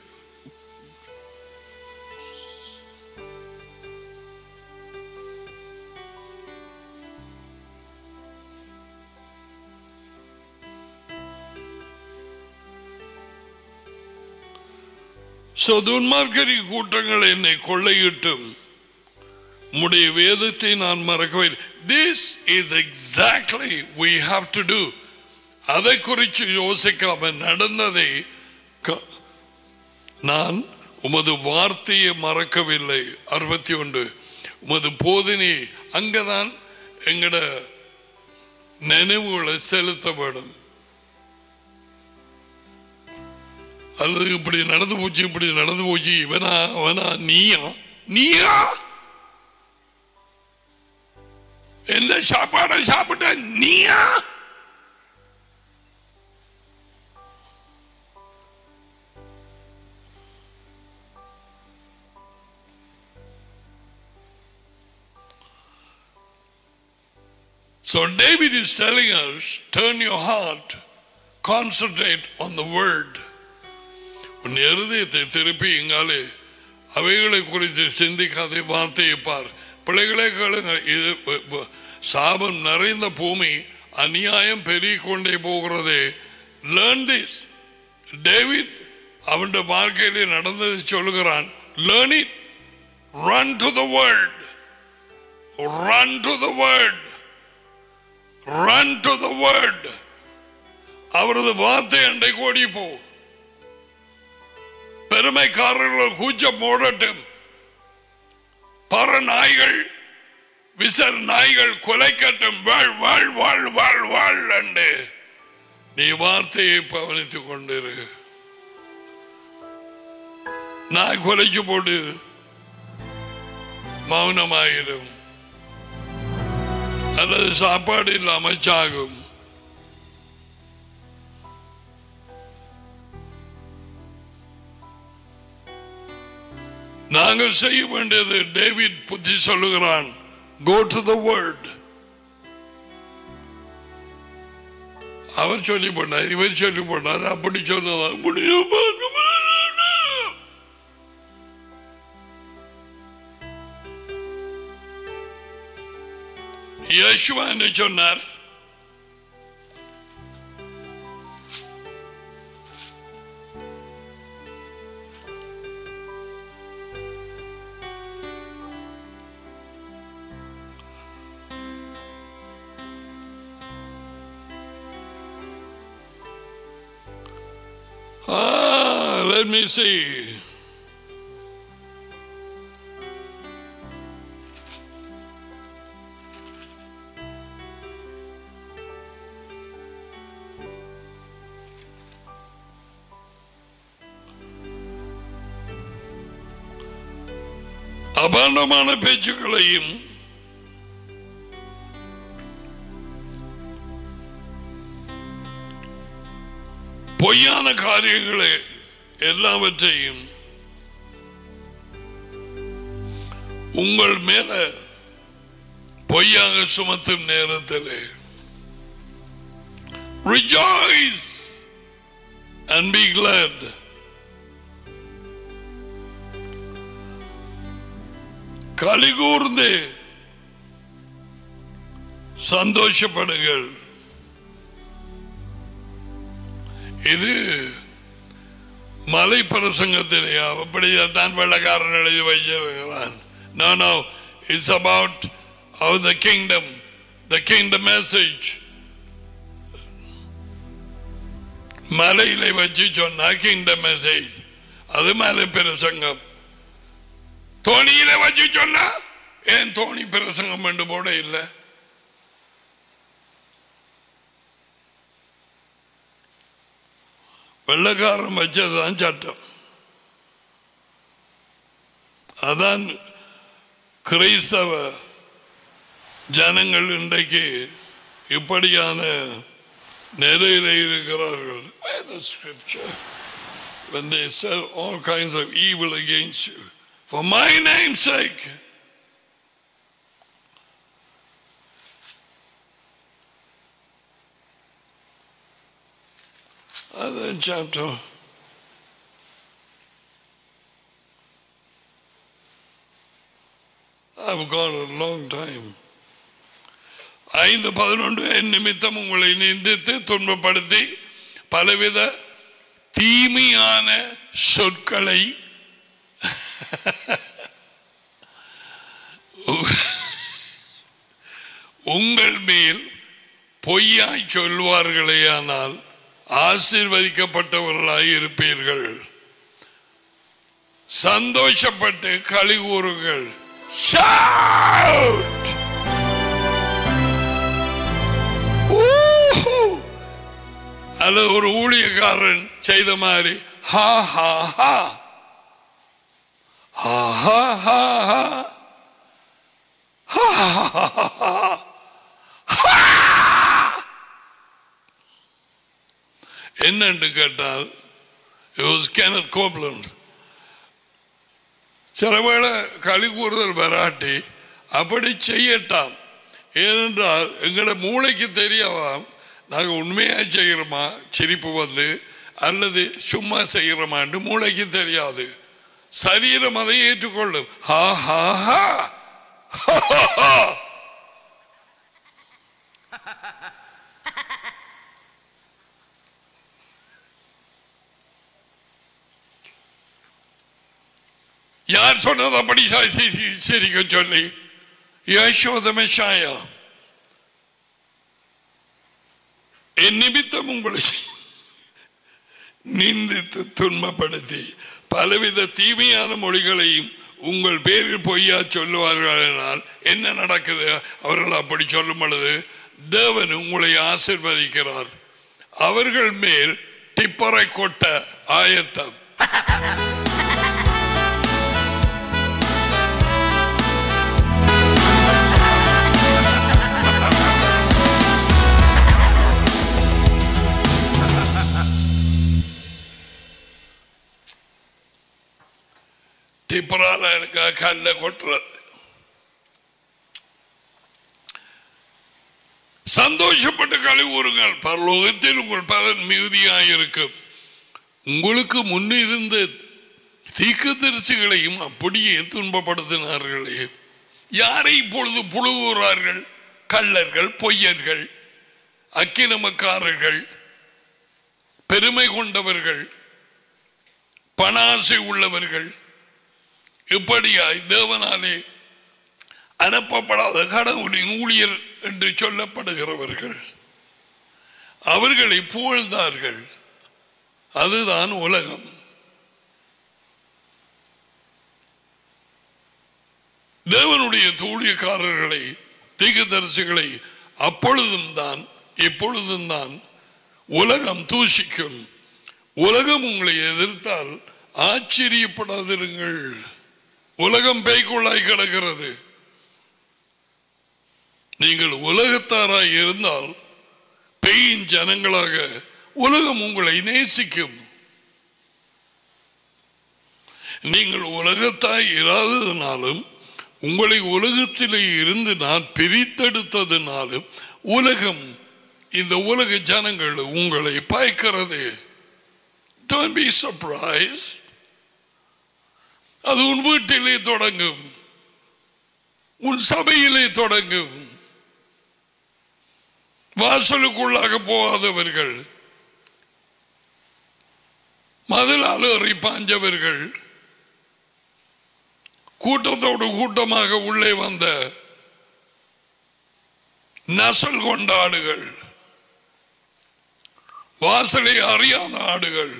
A: துன்மார்க்கரி கூட்டங்கள் என்னை கொள்ளையிட்டும் உம்முடைய வேதத்தை நான் மறக்கவில்லை this is exactly we have to do அதை குறித்து யோசிக்காம நடந்ததை க- நான் உமது வார்த்தையை மறக்கவில்லை அறுபத்தி ஒன்று உமது போதனை அங்கதான் எங்கட நினைவுகளை செலுத்த வேண்டும் அல்லது இப்படி நடந்து போச்சு இப்படி நடந்து போச்சு இவனா அவனா நீயா நீயா எந்த சாப்பாடை சாப்பிட்ட நீயா So David is telling us, turn your heart, concentrate on the word. உன் இருதயத்தை திருப்பி இங்காலே அவைகளை குறித்து சிந்திக்காதே வார்த்தையை பார் பிள்ளைகளே கேளுங்க இது ப- ப- சாபம் நிறைந்த பூமி அநியாயம் பெருகிக் கொண்டே போகிறதே லேர்ன் திஸ் டேவிட் அவனுடைய வாழ்க்கையிலே நடந்ததை சொல்லுகிறான் learn it run to the world run to the world run to the world அவரது வார்த்தை அண்டை கோடி போ பெருமைக்காரர்கள் கூச்சம் போடட்டும் பற நாய்கள் விசர் நாய்கள் கொலைக்கட்டும் வாழ் வாழ் வாழ் வாழ் வாழ் என்று நீ வார்த்தையை பவனித்துக் கொண்டிரு நாய் கொலைச்சு போடு மௌனமாயிரும் அல்லது சாப்பாடு இல்லாம சாகும் நாங்கள் செய்ய வேண்டியது டேவிட் புத்தி சொல்லுகிறான் கோ டு த வேர்ல்ட் அவர் சொல்லி போனார் இவர் சொல்லி போனார் அப்படி சொன்னதா முடியும் யேசுவா என்ன சொன்னார் Ah, let me see. அபாண்டமான பேச்சுக்களையும் பொய்யான காரியங்களை எல்லாவற்றையும் உங்கள் மேல பொய்யாக சுமத்தும் நேரத்தில் rejoice and be glad கலிகூர்ந்து சந்தோஷப்படுங்கள் இது மலை பிரசங்கத்திலே அப்படித்தான் வெள்ளக்காரன் எழுதி வைச்சிருக்கிறான் No, no, it's about how the kingdom, the kingdom message. மலையில வச்சு சொன்னா கிங்டம் மெசேஜ் அது மலை பிரசங்கம் தோணியில வச்சு சொன்னா ஏன் தோணி பிரசங்கம் என்று போட இல்லை வெள்ளக்காரன் வச்சதுதான் சட்டம் அதான் கிறிஸ்தவ ஜனங்கள் இன்றைக்கு இப்படியான நிலையில இருக்கிறார்கள் Where the scripture when they say all kinds of evil against you for my name's sake other chapter I've gone a long time. ஐந்து பதினொன்று என் நிமித்தம் உங்களை நிந்தித்து துன்பப்படுத்தி பலவித தீமையான சொற்களை உங்கள் மேல் பொய்யாய் சொல்வார்களேயானால் ஆசீர்வதிக்கப்பட்டவர்களாய் இருப்பீர்கள் சந்தோஷப்பட்டு களி கூறுங்கள் Shout! Woo-hoo! அது ஒரு ஊழியக்காரன் செய்த மாதிரி ஹா ஹா ஹா ஹா ஹா ஹா ஹா ஹா ஹா ஹா ஹா என்னன்னு கேட்டால் it was Kenneth Copeland சில வேளை களி கூறுதல் வராட்டி அப்படி செய்யட்டாம் ஏனென்றால் எங்களை மூளைக்கு தெரியவாம் நாங்கள் உண்மையாக செய்கிறோமா சிரிப்பு வந்து அல்லது சும்மா செய்கிறோமான்னு மூளைக்கு தெரியாது சரீரம் அதை ஏற்றுக்கொள்ளும் ஹா ஹா ஹா ஹா, ஹா, ஹா. யார் சொன்னது அப்படி ச- சி- சி- சிரிக்க சொல்லி யசோத மெஷாயா என் நிமித்தம் உங்களை நிந்தித்து துன்பப்படுத்தி பலவித தீமையான மொழிகளையும் உங்கள் பேரில் பொய்யா சொல்லுவார்களால் என்ன நடக்குது அவர்கள் அப்படி சொல்லும் பொழுது தேவன் உங்களை ஆசிர்வதிக்கிறார் அவர்கள் மேல் டிப்பரை கொட்ட ஆயத்தம் டிப்பரால எனக்கு கல்ல கொட்டுறது சந்தோஷப்பட்டு களி கூறுங்கள் பரலோகத்தில் உங்கள் பலன் மிகுதியாயிருக்கும் உங்களுக்கு முன்னிருந்த தீக்குதரிசிகளையும் அப்படியே துன்பப்படுத்தினார்களே யாரை இப்பொழுது புழுகுறார்கள் கள்ளர்கள் பொய்யர்கள் அக்கிரமக்காரர்கள் பெருமை கொண்டவர்கள் பணாசை உள்ளவர்கள் இப்படியாய் தேவனாலே அனுப்பப்படாத கடவுளின் ஊழியர் என்று சொல்லப்படுகிறவர்கள் அவர்களை புகழ்ந்தார்கள் அதுதான் உலகம் தேவனுடைய தூழியக்காரர்களை தீகதரிசிகளை அப்பொழுதும் தான் இப்பொழுதும் தான் உலகம் தூஷிக்கும் உலகம் உங்களை எதிர்த்தால் ஆச்சரியப்படாதிருங்கள் உலகம் பேய்க்குள்ளாய் கிடக்கிறது நீங்கள் உலகத்தாராய் இருந்தால் பெயின் ஜனங்களாக உலகம் உங்களை நேசிக்கும் நீங்கள் உலகத்தாய் இராததினாலும் உங்களை உலகத்திலே இருந்து நான் பிரித்தெடுத்ததினாலும் உலகம் இந்த உலக ஜனங்கள் உங்களை பயக்கிறது Don't be surprised. அது உன் வீட்டிலே தொடங்கும் உன் சபையிலே தொடங்கும் வாசலுக்குள்ளாக போகாதவர்கள் மதிலால் ஏறி பாஞ்சவர்கள் கூட்டத்தோடு கூட்டமாக உள்ளே வந்த நசல் கொண்ட ஆடுகள் வாசலை அறியாத ஆடுகள்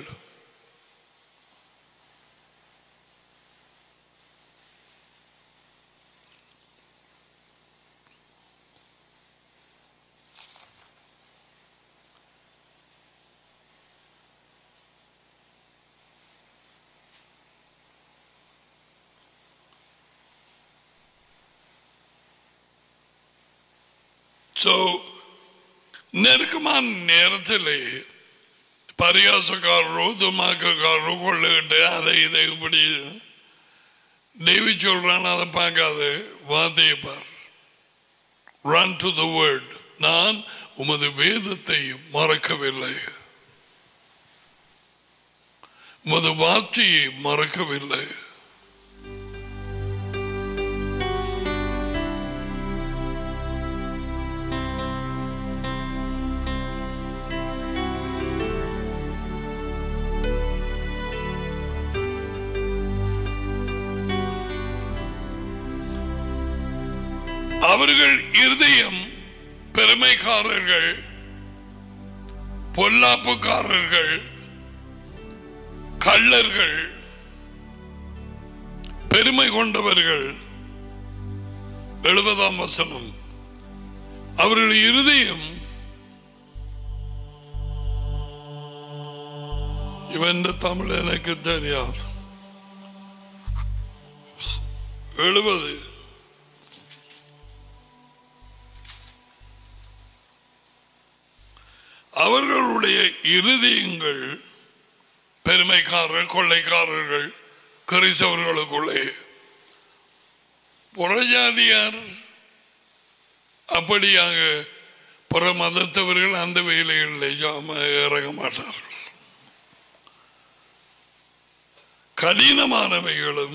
A: ஸோ நெருக்கமான நேரத்தில் பரியாசக்காரரோ துமாக்கக்காரரோ கொள்ளுகிட்டு அதை இதை இப்படி தேவி சொல்றான் அதை பார்க்காத வார்த்தையை பார் ரன் டு த வேர்ட் நான் உமது வேதத்தை மறக்கவில்லை உமது வார்த்தையை மறக்கவில்லை அவர்கள் இருதயம் பெருமைக்காரர்கள் பொல்லாப்புக்காரர்கள் கள்ளர்கள் பெருமை கொண்டவர்கள் எழுபதாம் வசனம் அவர்கள் இருதயம் இவன் தமிழ் எனக்கு தெரியாது எழுபது அவர்களுடைய இருதயங்கள் பெருமைக்காரர் கொள்ளைக்காரர்கள் கிறிஸ்தவர்களுக்குள்ளே புறஜாதியார் அப்படியாக புற மதத்தவர்கள் அந்த வேலைகளில் ஜாம இறங்க மாட்டார்கள் கடினமானவைகளும்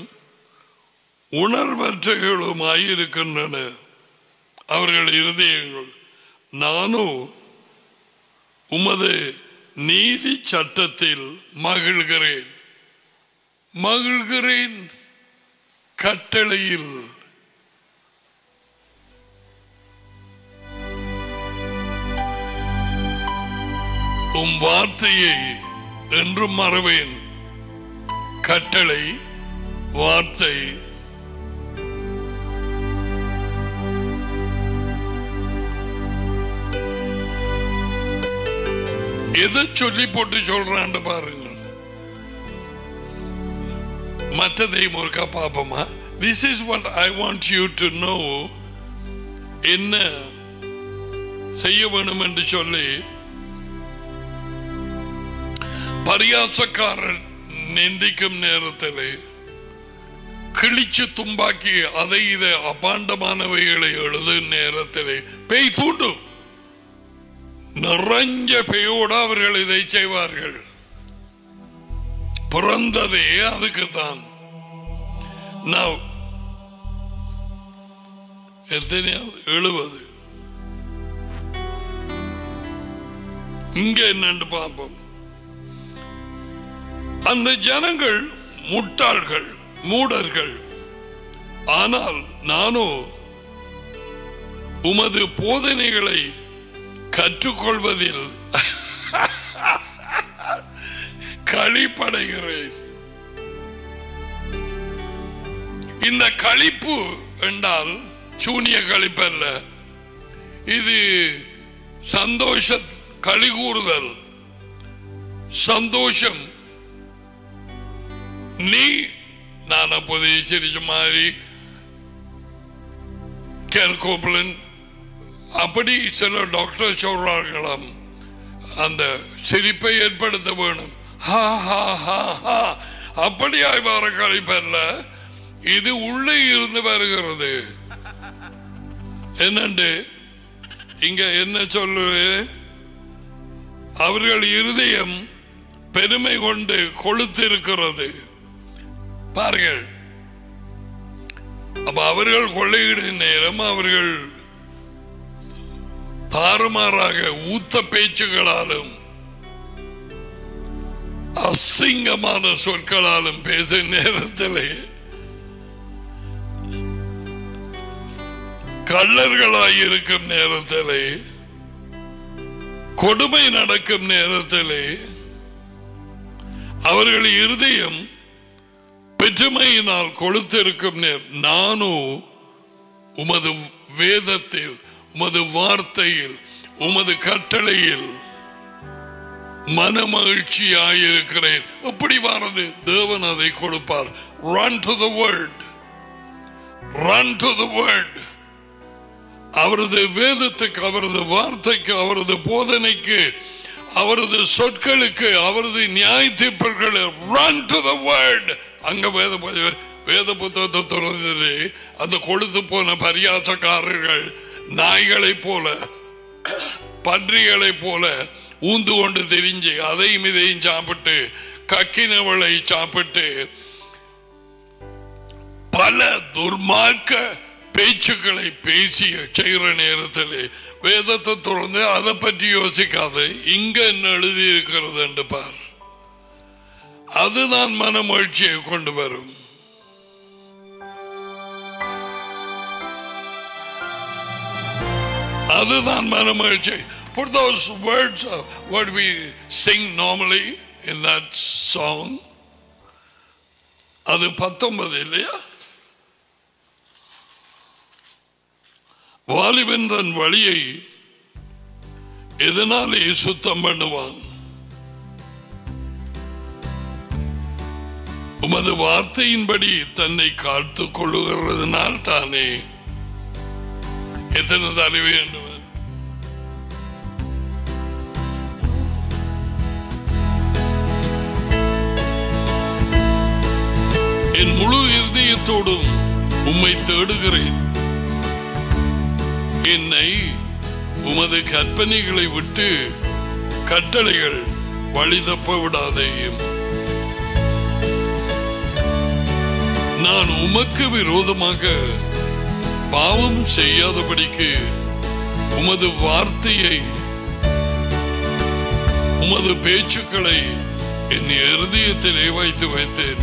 A: உணர்வற்றகளுமாயிருக்கின்றன அவர்கள் இருதயங்கள் நானோ உமது நீதி சட்டத்தில் மகிழ்கிறேன் மகிழ்கிறேன் கட்டளையில் உம் வார்த்தையை என்றும் மறவேன் கட்டளை வார்த்தை எதை சொல்லி போட்டு சொல்றான்னு பாருங்க மற்றதையும் ஒருக்கா பார்ப்போமா this is what I want you to know என்ன செய்ய வேணும் என்று சொல்லி பரியாசக்காரர் நிந்திக்கும் நேரத்தில் கிழிச்சு தும்பாக்கி அதை இதை அபாண்டமானவைகளை எழுதும் நேரத்தில் பேய் தூண்டும் நிறைஞ்ச பெயோடு அவர்கள் இதை செய்வார்கள் பிறந்ததே அதுக்குத்தான் நான் எத்தனையாவது எழுபது இங்க என்னன்னு பார்ப்போம் அந்த ஜனங்கள் முட்டாள்கள் மூடர்கள் ஆனால் நானோ உமது போதனைகளை கற்றுக்கொள்வதில் களிப்படைகிறேன் இந்த களிப்பு என்றால் சூனிய களிப்பு அல்ல இது சந்தோஷ களி கூறுதல் சந்தோஷம் நீ நான் அப்போது சிரிச்ச மாதிரி கேர்கோப்லன் அப்படி சில டாக்டர் சொல்றார்களாம் அந்த சிரிப்பை ஏற்படுத்த வேணும் ஹா, ஹா, ஹா, ஹா. அப்படியாய் வர கழிப்பல்ல இது உள்ளே இருந்து வருகிறது என்னண்டு இங்க என்ன சொல்லுது அவர்கள் இருதயம் பெருமை கொண்டு கொளுத்திருக்கிறது பாருங்கள் அப்ப அவர்கள் கொள்ளையிடும் நேரம் அவர்கள் தாறுமாறாக ஊத்த பேச்சுகளாலும் அசிங்கமான சொற்களாலும் பேசும் நேரத்திலே கள்ளர்களாய் இருக்கும் நேரத்திலே கொடுமை நடக்கும் நேரத்திலே அவர்கள் இருதயம் பெற்றுமையினால் கொளுத்திருக்கும் நேர் நானோ உமது வேதத்தில் உமது வார்த்தையில் உமது கட்டளையில் மன மகிழ்ச்சியாயிருக்கிறேன் எப்படி வாரது தேவன் அதை கொடுப்பார் run to the world run to the world அவரது வேதத்துக்கு அவரது வார்த்தைக்கு அவரது போதனைக்கு அவரது சொற்களுக்கு அவரது நியாய தீர்ப்புகள் ரன் டு த வேர்ல்ட் அங்க வேத வேத புத்தகத்தை திறந்து அந்த கொழுத்து போன பரியாசக்காரர்கள் நாய்களைப் போல பன்றிகளைப் போல ஊந்து கொண்டு திரிஞ்சு அதையும் இதையும் சாப்பிட்டு கக்கினவளை சாப்பிட்டு பல துர்மார்க்க பேச்சுக்களை பேசி செய்கிற நேரத்தில் வேதத்தை தொடர்ந்து அதை பற்றி யோசிக்காது இங்க என்ன எழுதி இருக்கிறது என்று பார் அதுதான் மன மகிழ்ச்சியை கொண்டு வரும் அதுதான் மன மகிழ்ச்சி Put those words of what we sing normally in that song. அது பத்தொன்பது இல்லையா வாலிபன் தன் வழியை எதனாலே சுத்தம் பண்ணுவான் உமது வார்த்தையின்படி தன்னை காத்துக் கொள்ளுகிறதுனால் தானே எத்தனை தர வேண்டும் என் முழு இருதயத்தோடும் உம்மை தேடுகிறேன் என்னை உமது கற்பனைகளை விட்டு கட்டளைகள் வழி தப்ப விடாதேயும் நான் உமக்கு விரோதமாக பாவம் செய்யாதபடிக்கு உமது வார்த்தையை உமது பேச்சுக்களை என் இருதயத்திலே வைத்து வைத்தேன்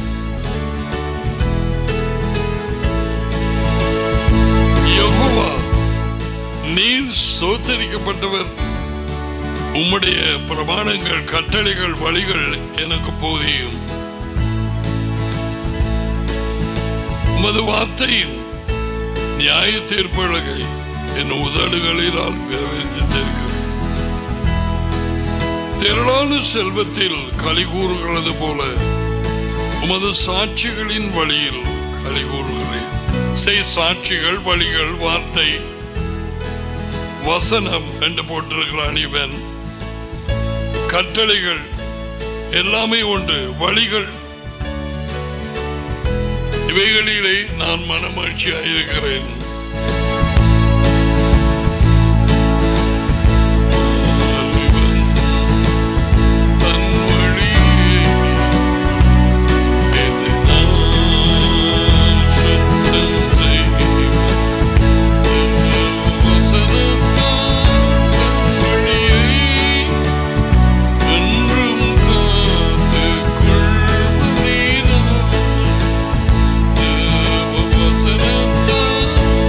A: யெகோவா நீர் சோத்தரிக்கப்பட்டவர் உம்முடைய பிரமாணங்கள் கட்டளைகள் வழிகள் எனக்கு போதியும் உமது வார்த்தையின் நியாய தீர்ப்பழகை என் உதடுகளினால் விவரித்திருக்கிறேன் திரளான செல்வத்தில் களி கூறுகிறது போல உமது சாட்சிகளின் வழியில் களி கூறுகிறேன் செய் சாட்சிகள் வழிகள் வார்த்தை வசனம் என்று போட்டிருக்கிறான் இவன் கட்டளைகள் எல்லாமே உண்டு வழிகள் இவைகளிலே நான் மனமகிழ்ச்சியாயிருக்கிறேன் தன் வழியை எதினான் சுத்தம் செய்வான். வசனத்தால் தன் வழியை என்றும் காத்துக் கொள்வதினால் தேவ வசனத்தால்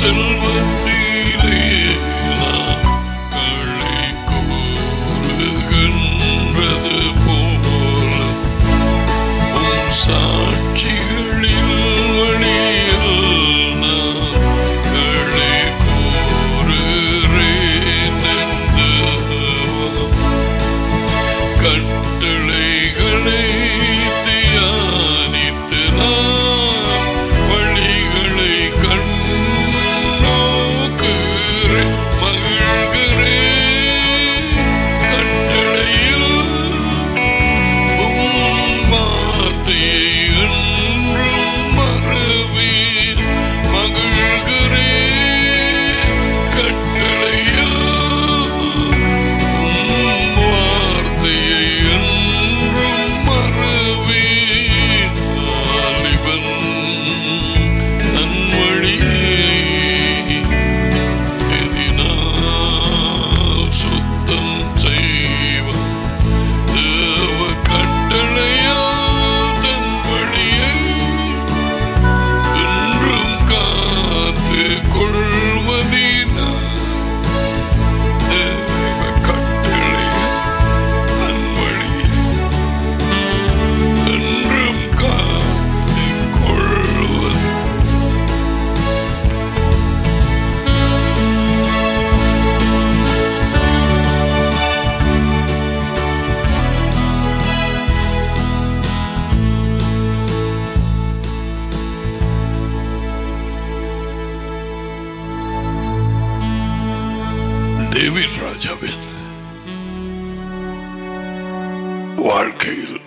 A: செல்வத்திலே நான் களி கூறுகின்றது போல உம் சாட்சிகளில் வழியில் நான் களி கூறுகிறேன் எந்தவம் கட்டளைகளை தியானித்து நான் வழிகளை கண்ணோக்குகிறேன் மகிழ்கிறேன் கட்டளையில் உம் வார்த்தையை என்றும் மறவேன் மகிழ்கிறேன் கட்டளையில் உம் வார்த்தையை என்றும் மறவேன் வாலிபன் தன் வழியை எதினால் சுத்தம் செய்வான் தேவ கட்டளையால் தன் வழியை என்றும் காத்து கொள்வதினால் தேவ கட்டளையால் தன் வழியை என்றும் காத்து கொள்வது டேவிட் ராஜாவின் வாழ்க்கையில்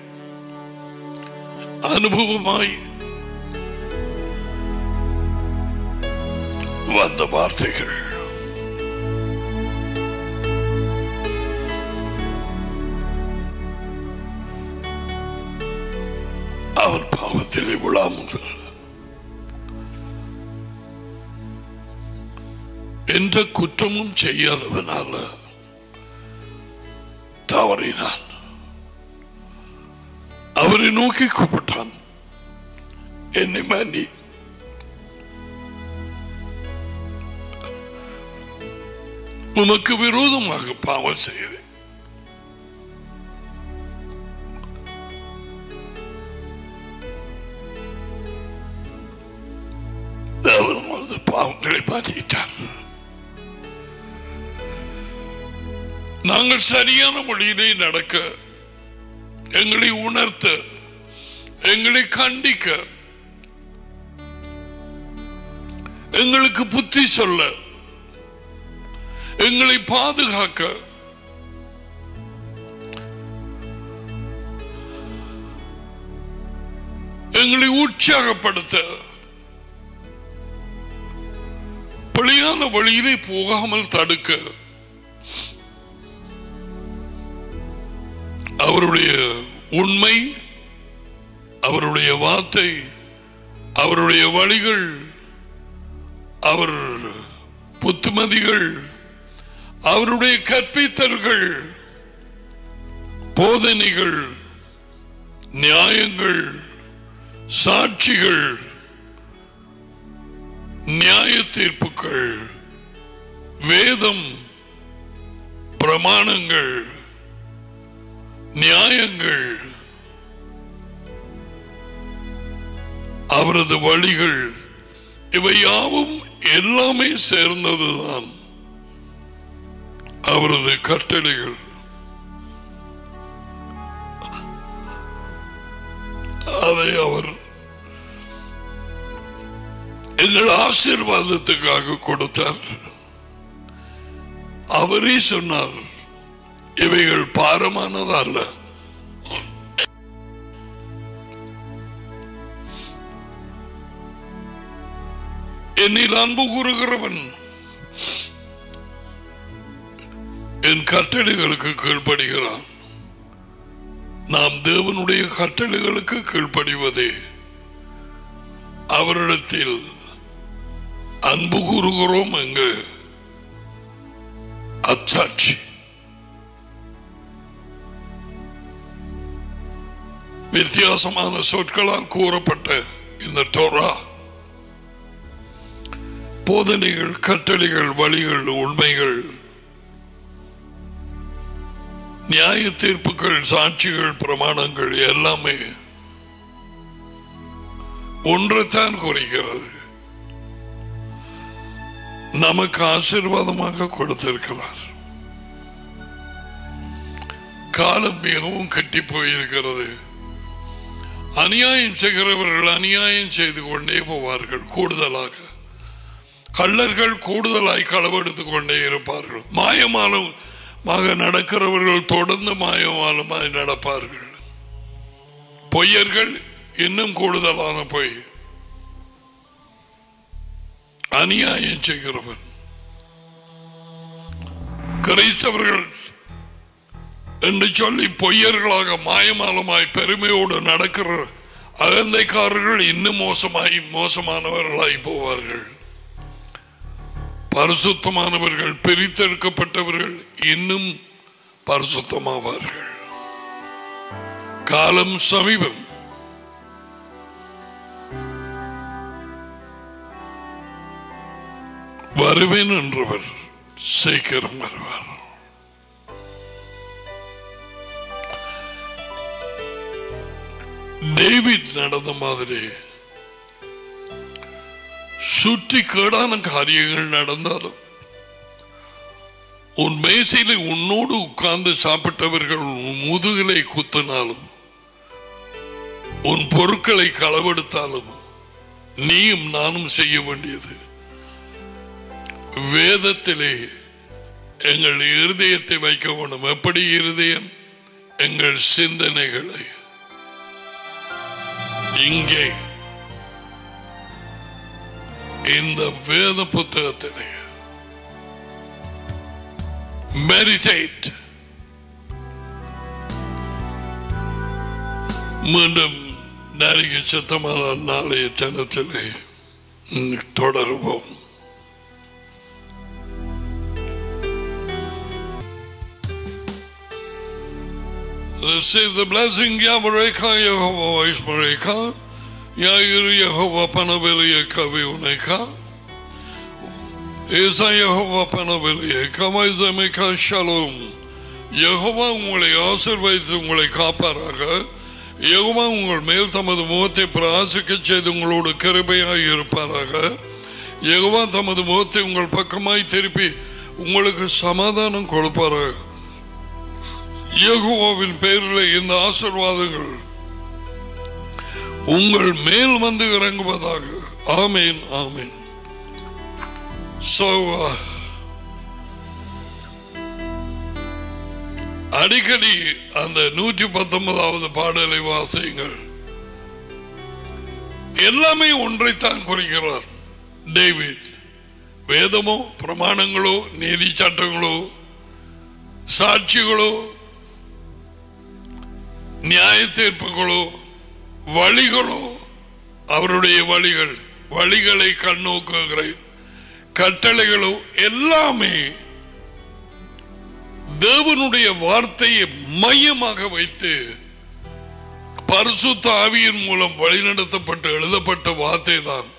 A: அனுபவமாய் வந்த வார்த்தைகள் அவன் பாவத்திலே விழாமல் எந்த குற்றமும் செய்யாதவனால தவறினான் அவரை நோக்கி கூப்பிட்டான் என்னை மன்னி உமக்கு விரோதமாக பாவம் செய்தேன் அவர் அந்த பாவங்களை மாற்றிட்டார் நாங்கள் சரியான வழியிலே நடக்க எங்களை உணர்த்த எங்களை கண்டிக்க எங்களுக்கு புத்தி சொல்ல எங்களை பாதுகாக்க எங்களை உற்சாகப்படுத்த பழியான வழியிலே போகாமல் தடுக்க அவருடைய உண்மை அவருடைய வார்த்தை அவருடைய வழிகள் அவர் புத்துமதிகள் அவருடைய கற்பித்தல்கள் போதனைகள் நியாயங்கள் சாட்சிகள் நியாய தீர்ப்புகள் வேதம் பிரமாணங்கள் நியாயங்கள் அவரது வழிகள் இவை யாவும் எல்லாமே சேர்ந்ததுதான் அவரது கட்டளைகள் அதை அவர் எங்கள் ஆசீர்வாதத்துக்காக கொடுத்தார் அவரே சொன்னார் இவைகள் பாரமானதல்ல என்னில் அன்பு கூறுகிறவன் என் கட்டளைகளுக்கு கீழ்ப்படுகிறான் நாம் தேவனுடைய கட்டளைகளுக்கு கீழ்ப்படிவதே அவரிடத்தில் அன்பு கூறுகிறோம் எங்கு அச்சாட்சி வித்தியாசமான சொற்களால் கூறப்பட்ட இந்த டோரா போதனைகள் கட்டளைகள் வழிகள் உண்மைகள் நியாய தீர்ப்புகள் சாட்சிகள் பிரமாணங்கள் எல்லாமே ஒன்றைத்தான் குறிக்கிறது நமக்கு ஆசீர்வாதமாக கொடுத்திருக்கிறார் காலம் மிகவும் கட்டி போயிருக்கிறது அநியாயம் செய்கிறவர்கள் அநியாயம் செய்து கொண்டே போவார்கள் கூடுதலாக கள்ளர்கள் கூடுதலாய் களவெடுத்துக் கொண்டே இருப்பார்கள் மாயமாலும் மாக நடக்கிறவர்கள் தொடர்ந்து மாயமாலுமாய் நடப்பார்கள் பொய்யர்கள் இன்னும் கூடுதலான பொய் அநியாயம் செய்கிறவன் கிரைஸ்தவர்கள் என்று சொல்லி பொய்யர்களாக மாயமாலமாய் பெருமையோடு நடக்கிற அகந்தைக்காரர்கள் இன்னும் மோசமாய் மோசமானவர்களாய் போவார்கள் பரிசுத்தமானவர்கள் பிரித்தெடுக்கப்பட்டவர்கள் இன்னும் பரிசுத்தமாவார்கள் காலம் சமீபம் வருவேன் என்றவர் சீக்கிரம் வருவார் டேவிட் நடந்த மாதிரி சுற்றி கேடான காரியங்கள் நடந்தாலும் உன் மேசையில உன்னோடு உட்கார்ந்து சாப்பிட்டவர்கள் உன் முதுகலை குத்தினாலும் உன் பொருட்களை களவெடுத்தாலும் நீயும் நானும் செய்ய வேண்டியது வேதத்திலே எங்கள் இருதயத்தை வைக்க வேண்டும் எப்படி இருதயம் எங்கள் சிந்தனைகளை இங்கே இந்த வேத புத்தகத்திலே மெடிடேட் மீண்டும் நாளைக்கு சித்தமான நாளைய தினத்திலே ம், தொடருவோம் Receive the blessing, Yamareka, Yehovah Ishmareka, Yair Yehovah Panabilieka Viuneka, Isa Yehovah Panabilieka, Maizameka Shalom. Jehovah உங்களை ஆசிர்வதித்து உங்களை காப்பாராக யெகோவா உங்கள் மேல் தமது முகத்தை பிரகாசிக்க செய்து உங்களோடு கிருபையாய் இருப்பாராக யெகோவா தமது முகத்தை உங்கள் பக்கமாய் திருப்பி உங்களுக்கு சமாதானம் கொடுப்பாராக யெகோவாவின் பெயரில் இந்த ஆசீர்வாதங்கள் உங்கள் மேல் வந்து இறங்குவதாக ஆமேன் ஆமேன் So, uh, அடிக்கடி அந்த நூற்றி பத்தொன்பதாவது பாடலை வாசியுங்கள் எல்லாமே ஒன்றைத்தான் குறிக்கிறார் டேவிட் வேதமோ பிரமாணங்களோ நீதி சட்டங்களோ சாட்சிகளோ நியாய தீர்ப்புகளோ வழிகளோ அவருடைய வழிகள் வழிகளை கண்ணோக்குகிறேன் கட்டளைகளோ எல்லாமே தேவனுடைய வார்த்தையை மையமாக வைத்து பரிசுத்த ஆவியின் மூலம் வழிநடத்தப்பட்டு எழுதப்பட்ட வார்த்தை தான்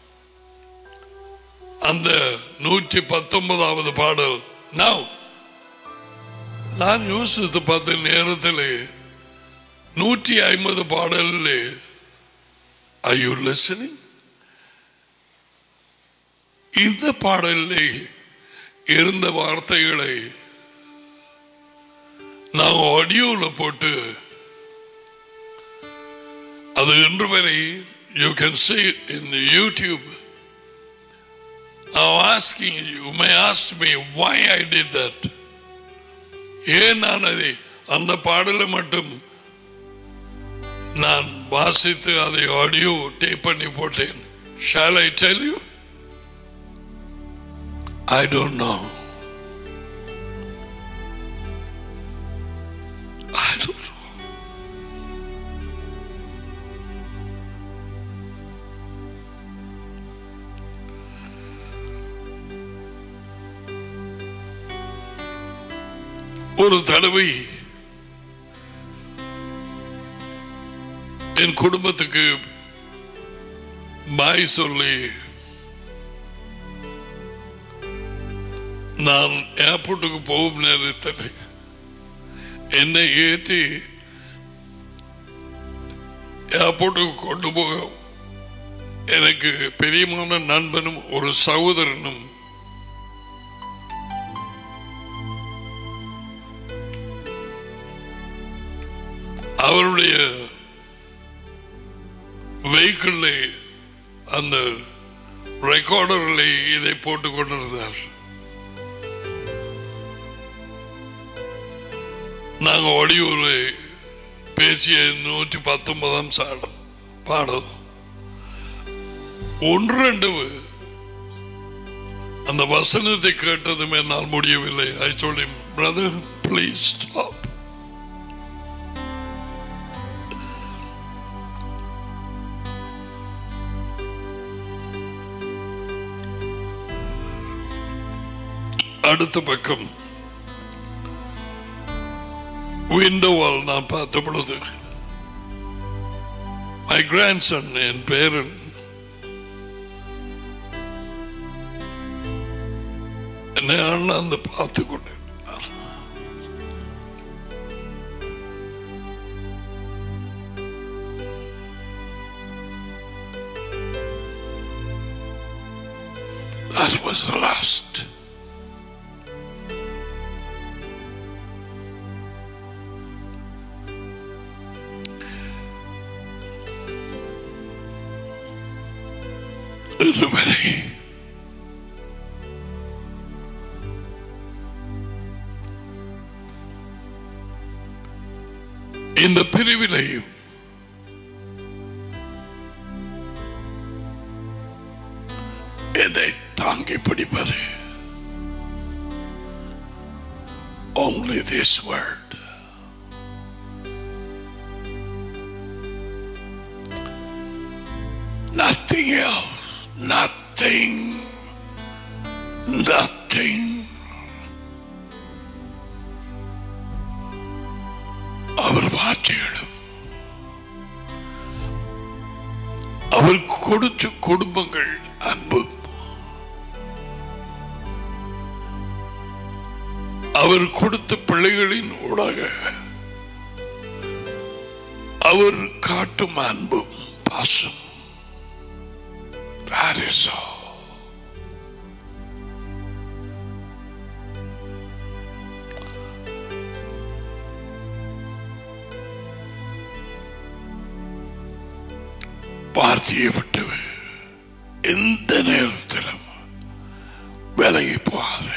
A: அந்த நூற்றி பத்தொன்பதாவது பாடல் நான் நான் யோசித்து பார்த்த நேரத்தில் நூற்றி ஐம்பது பாடலில் are you listening இந்த பாடலில் இருந்த வார்த்தைகளை நான் ஆடியோவில் போட்டு அது இன்று வரை you can see in the YouTube I'm asking you, you may ask me why I did that. ஏன் நான் அதை அந்த பாடலை மட்டும் நான் வாசித்து அதை ஆடியோ டேப் பண்ணி போட்டேன் shall I tell you I don't know I don't know. ஒரு தடவை என் குடும்பத்துக்கு பாய் சொல்லி நான் ஏர்போர்ட்டுக்கு போகும் நேரத்தில் என்னை ஏற்றி ஏர்போர்ட்டுக்கு கொண்டு போக எனக்கு பெரியமான நண்பனும் ஒரு சகோதரனும் அவருடைய வெஹிக்கிள் அந்த ரெக்கார்டரில் இதை போட்டுக் கொண்டிருந்தார் நாங்கள் ஒடியூர் பேசிய நூற்றி பத்தொன்பதாம் சாடம் பாடல் ஒன்று ரெண்டு அந்த வசனத்தை கேட்டதும் என்னால் முடியவில்லை ஐ சொல்லி பிரதர் ப்ளீஸ் ஸ்டாப் அடுத்த பக்கம் விண்டோவால் நான் பார்த்த பொழுது மை கிராண்ட்சன் என் பேரன் என்னை அண்ணாந்து பார்த்து கொண்டு That was the last. இதுவரை இந்த பிரிவிலையும் என்னை தாங்கி பிடிப்பது only this word nothing else nothing nothing அவர் வார்த்தைகளும் அவர் கொடுத்த குடும்பங்கள் அன்பு அவர் கொடுத்த பிள்ளைகளின் ஊடாக அவர் காட்டும் அன்பும் பாசம் That is all. வார்த்தையை விட்டு எந்த நேரத்திலும் விலகி போகாது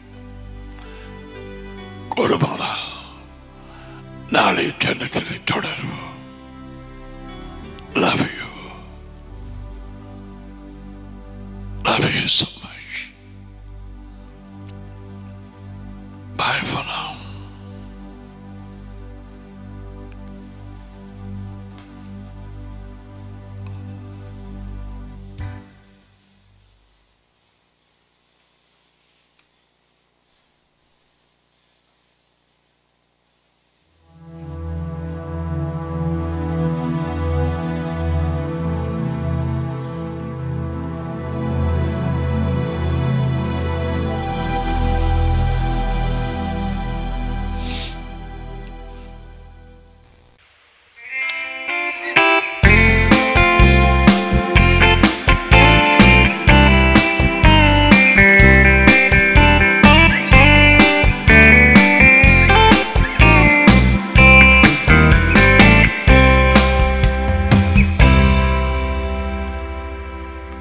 A: கொடுமாடா நாளை தினத்தில் தொடரும் love you love you so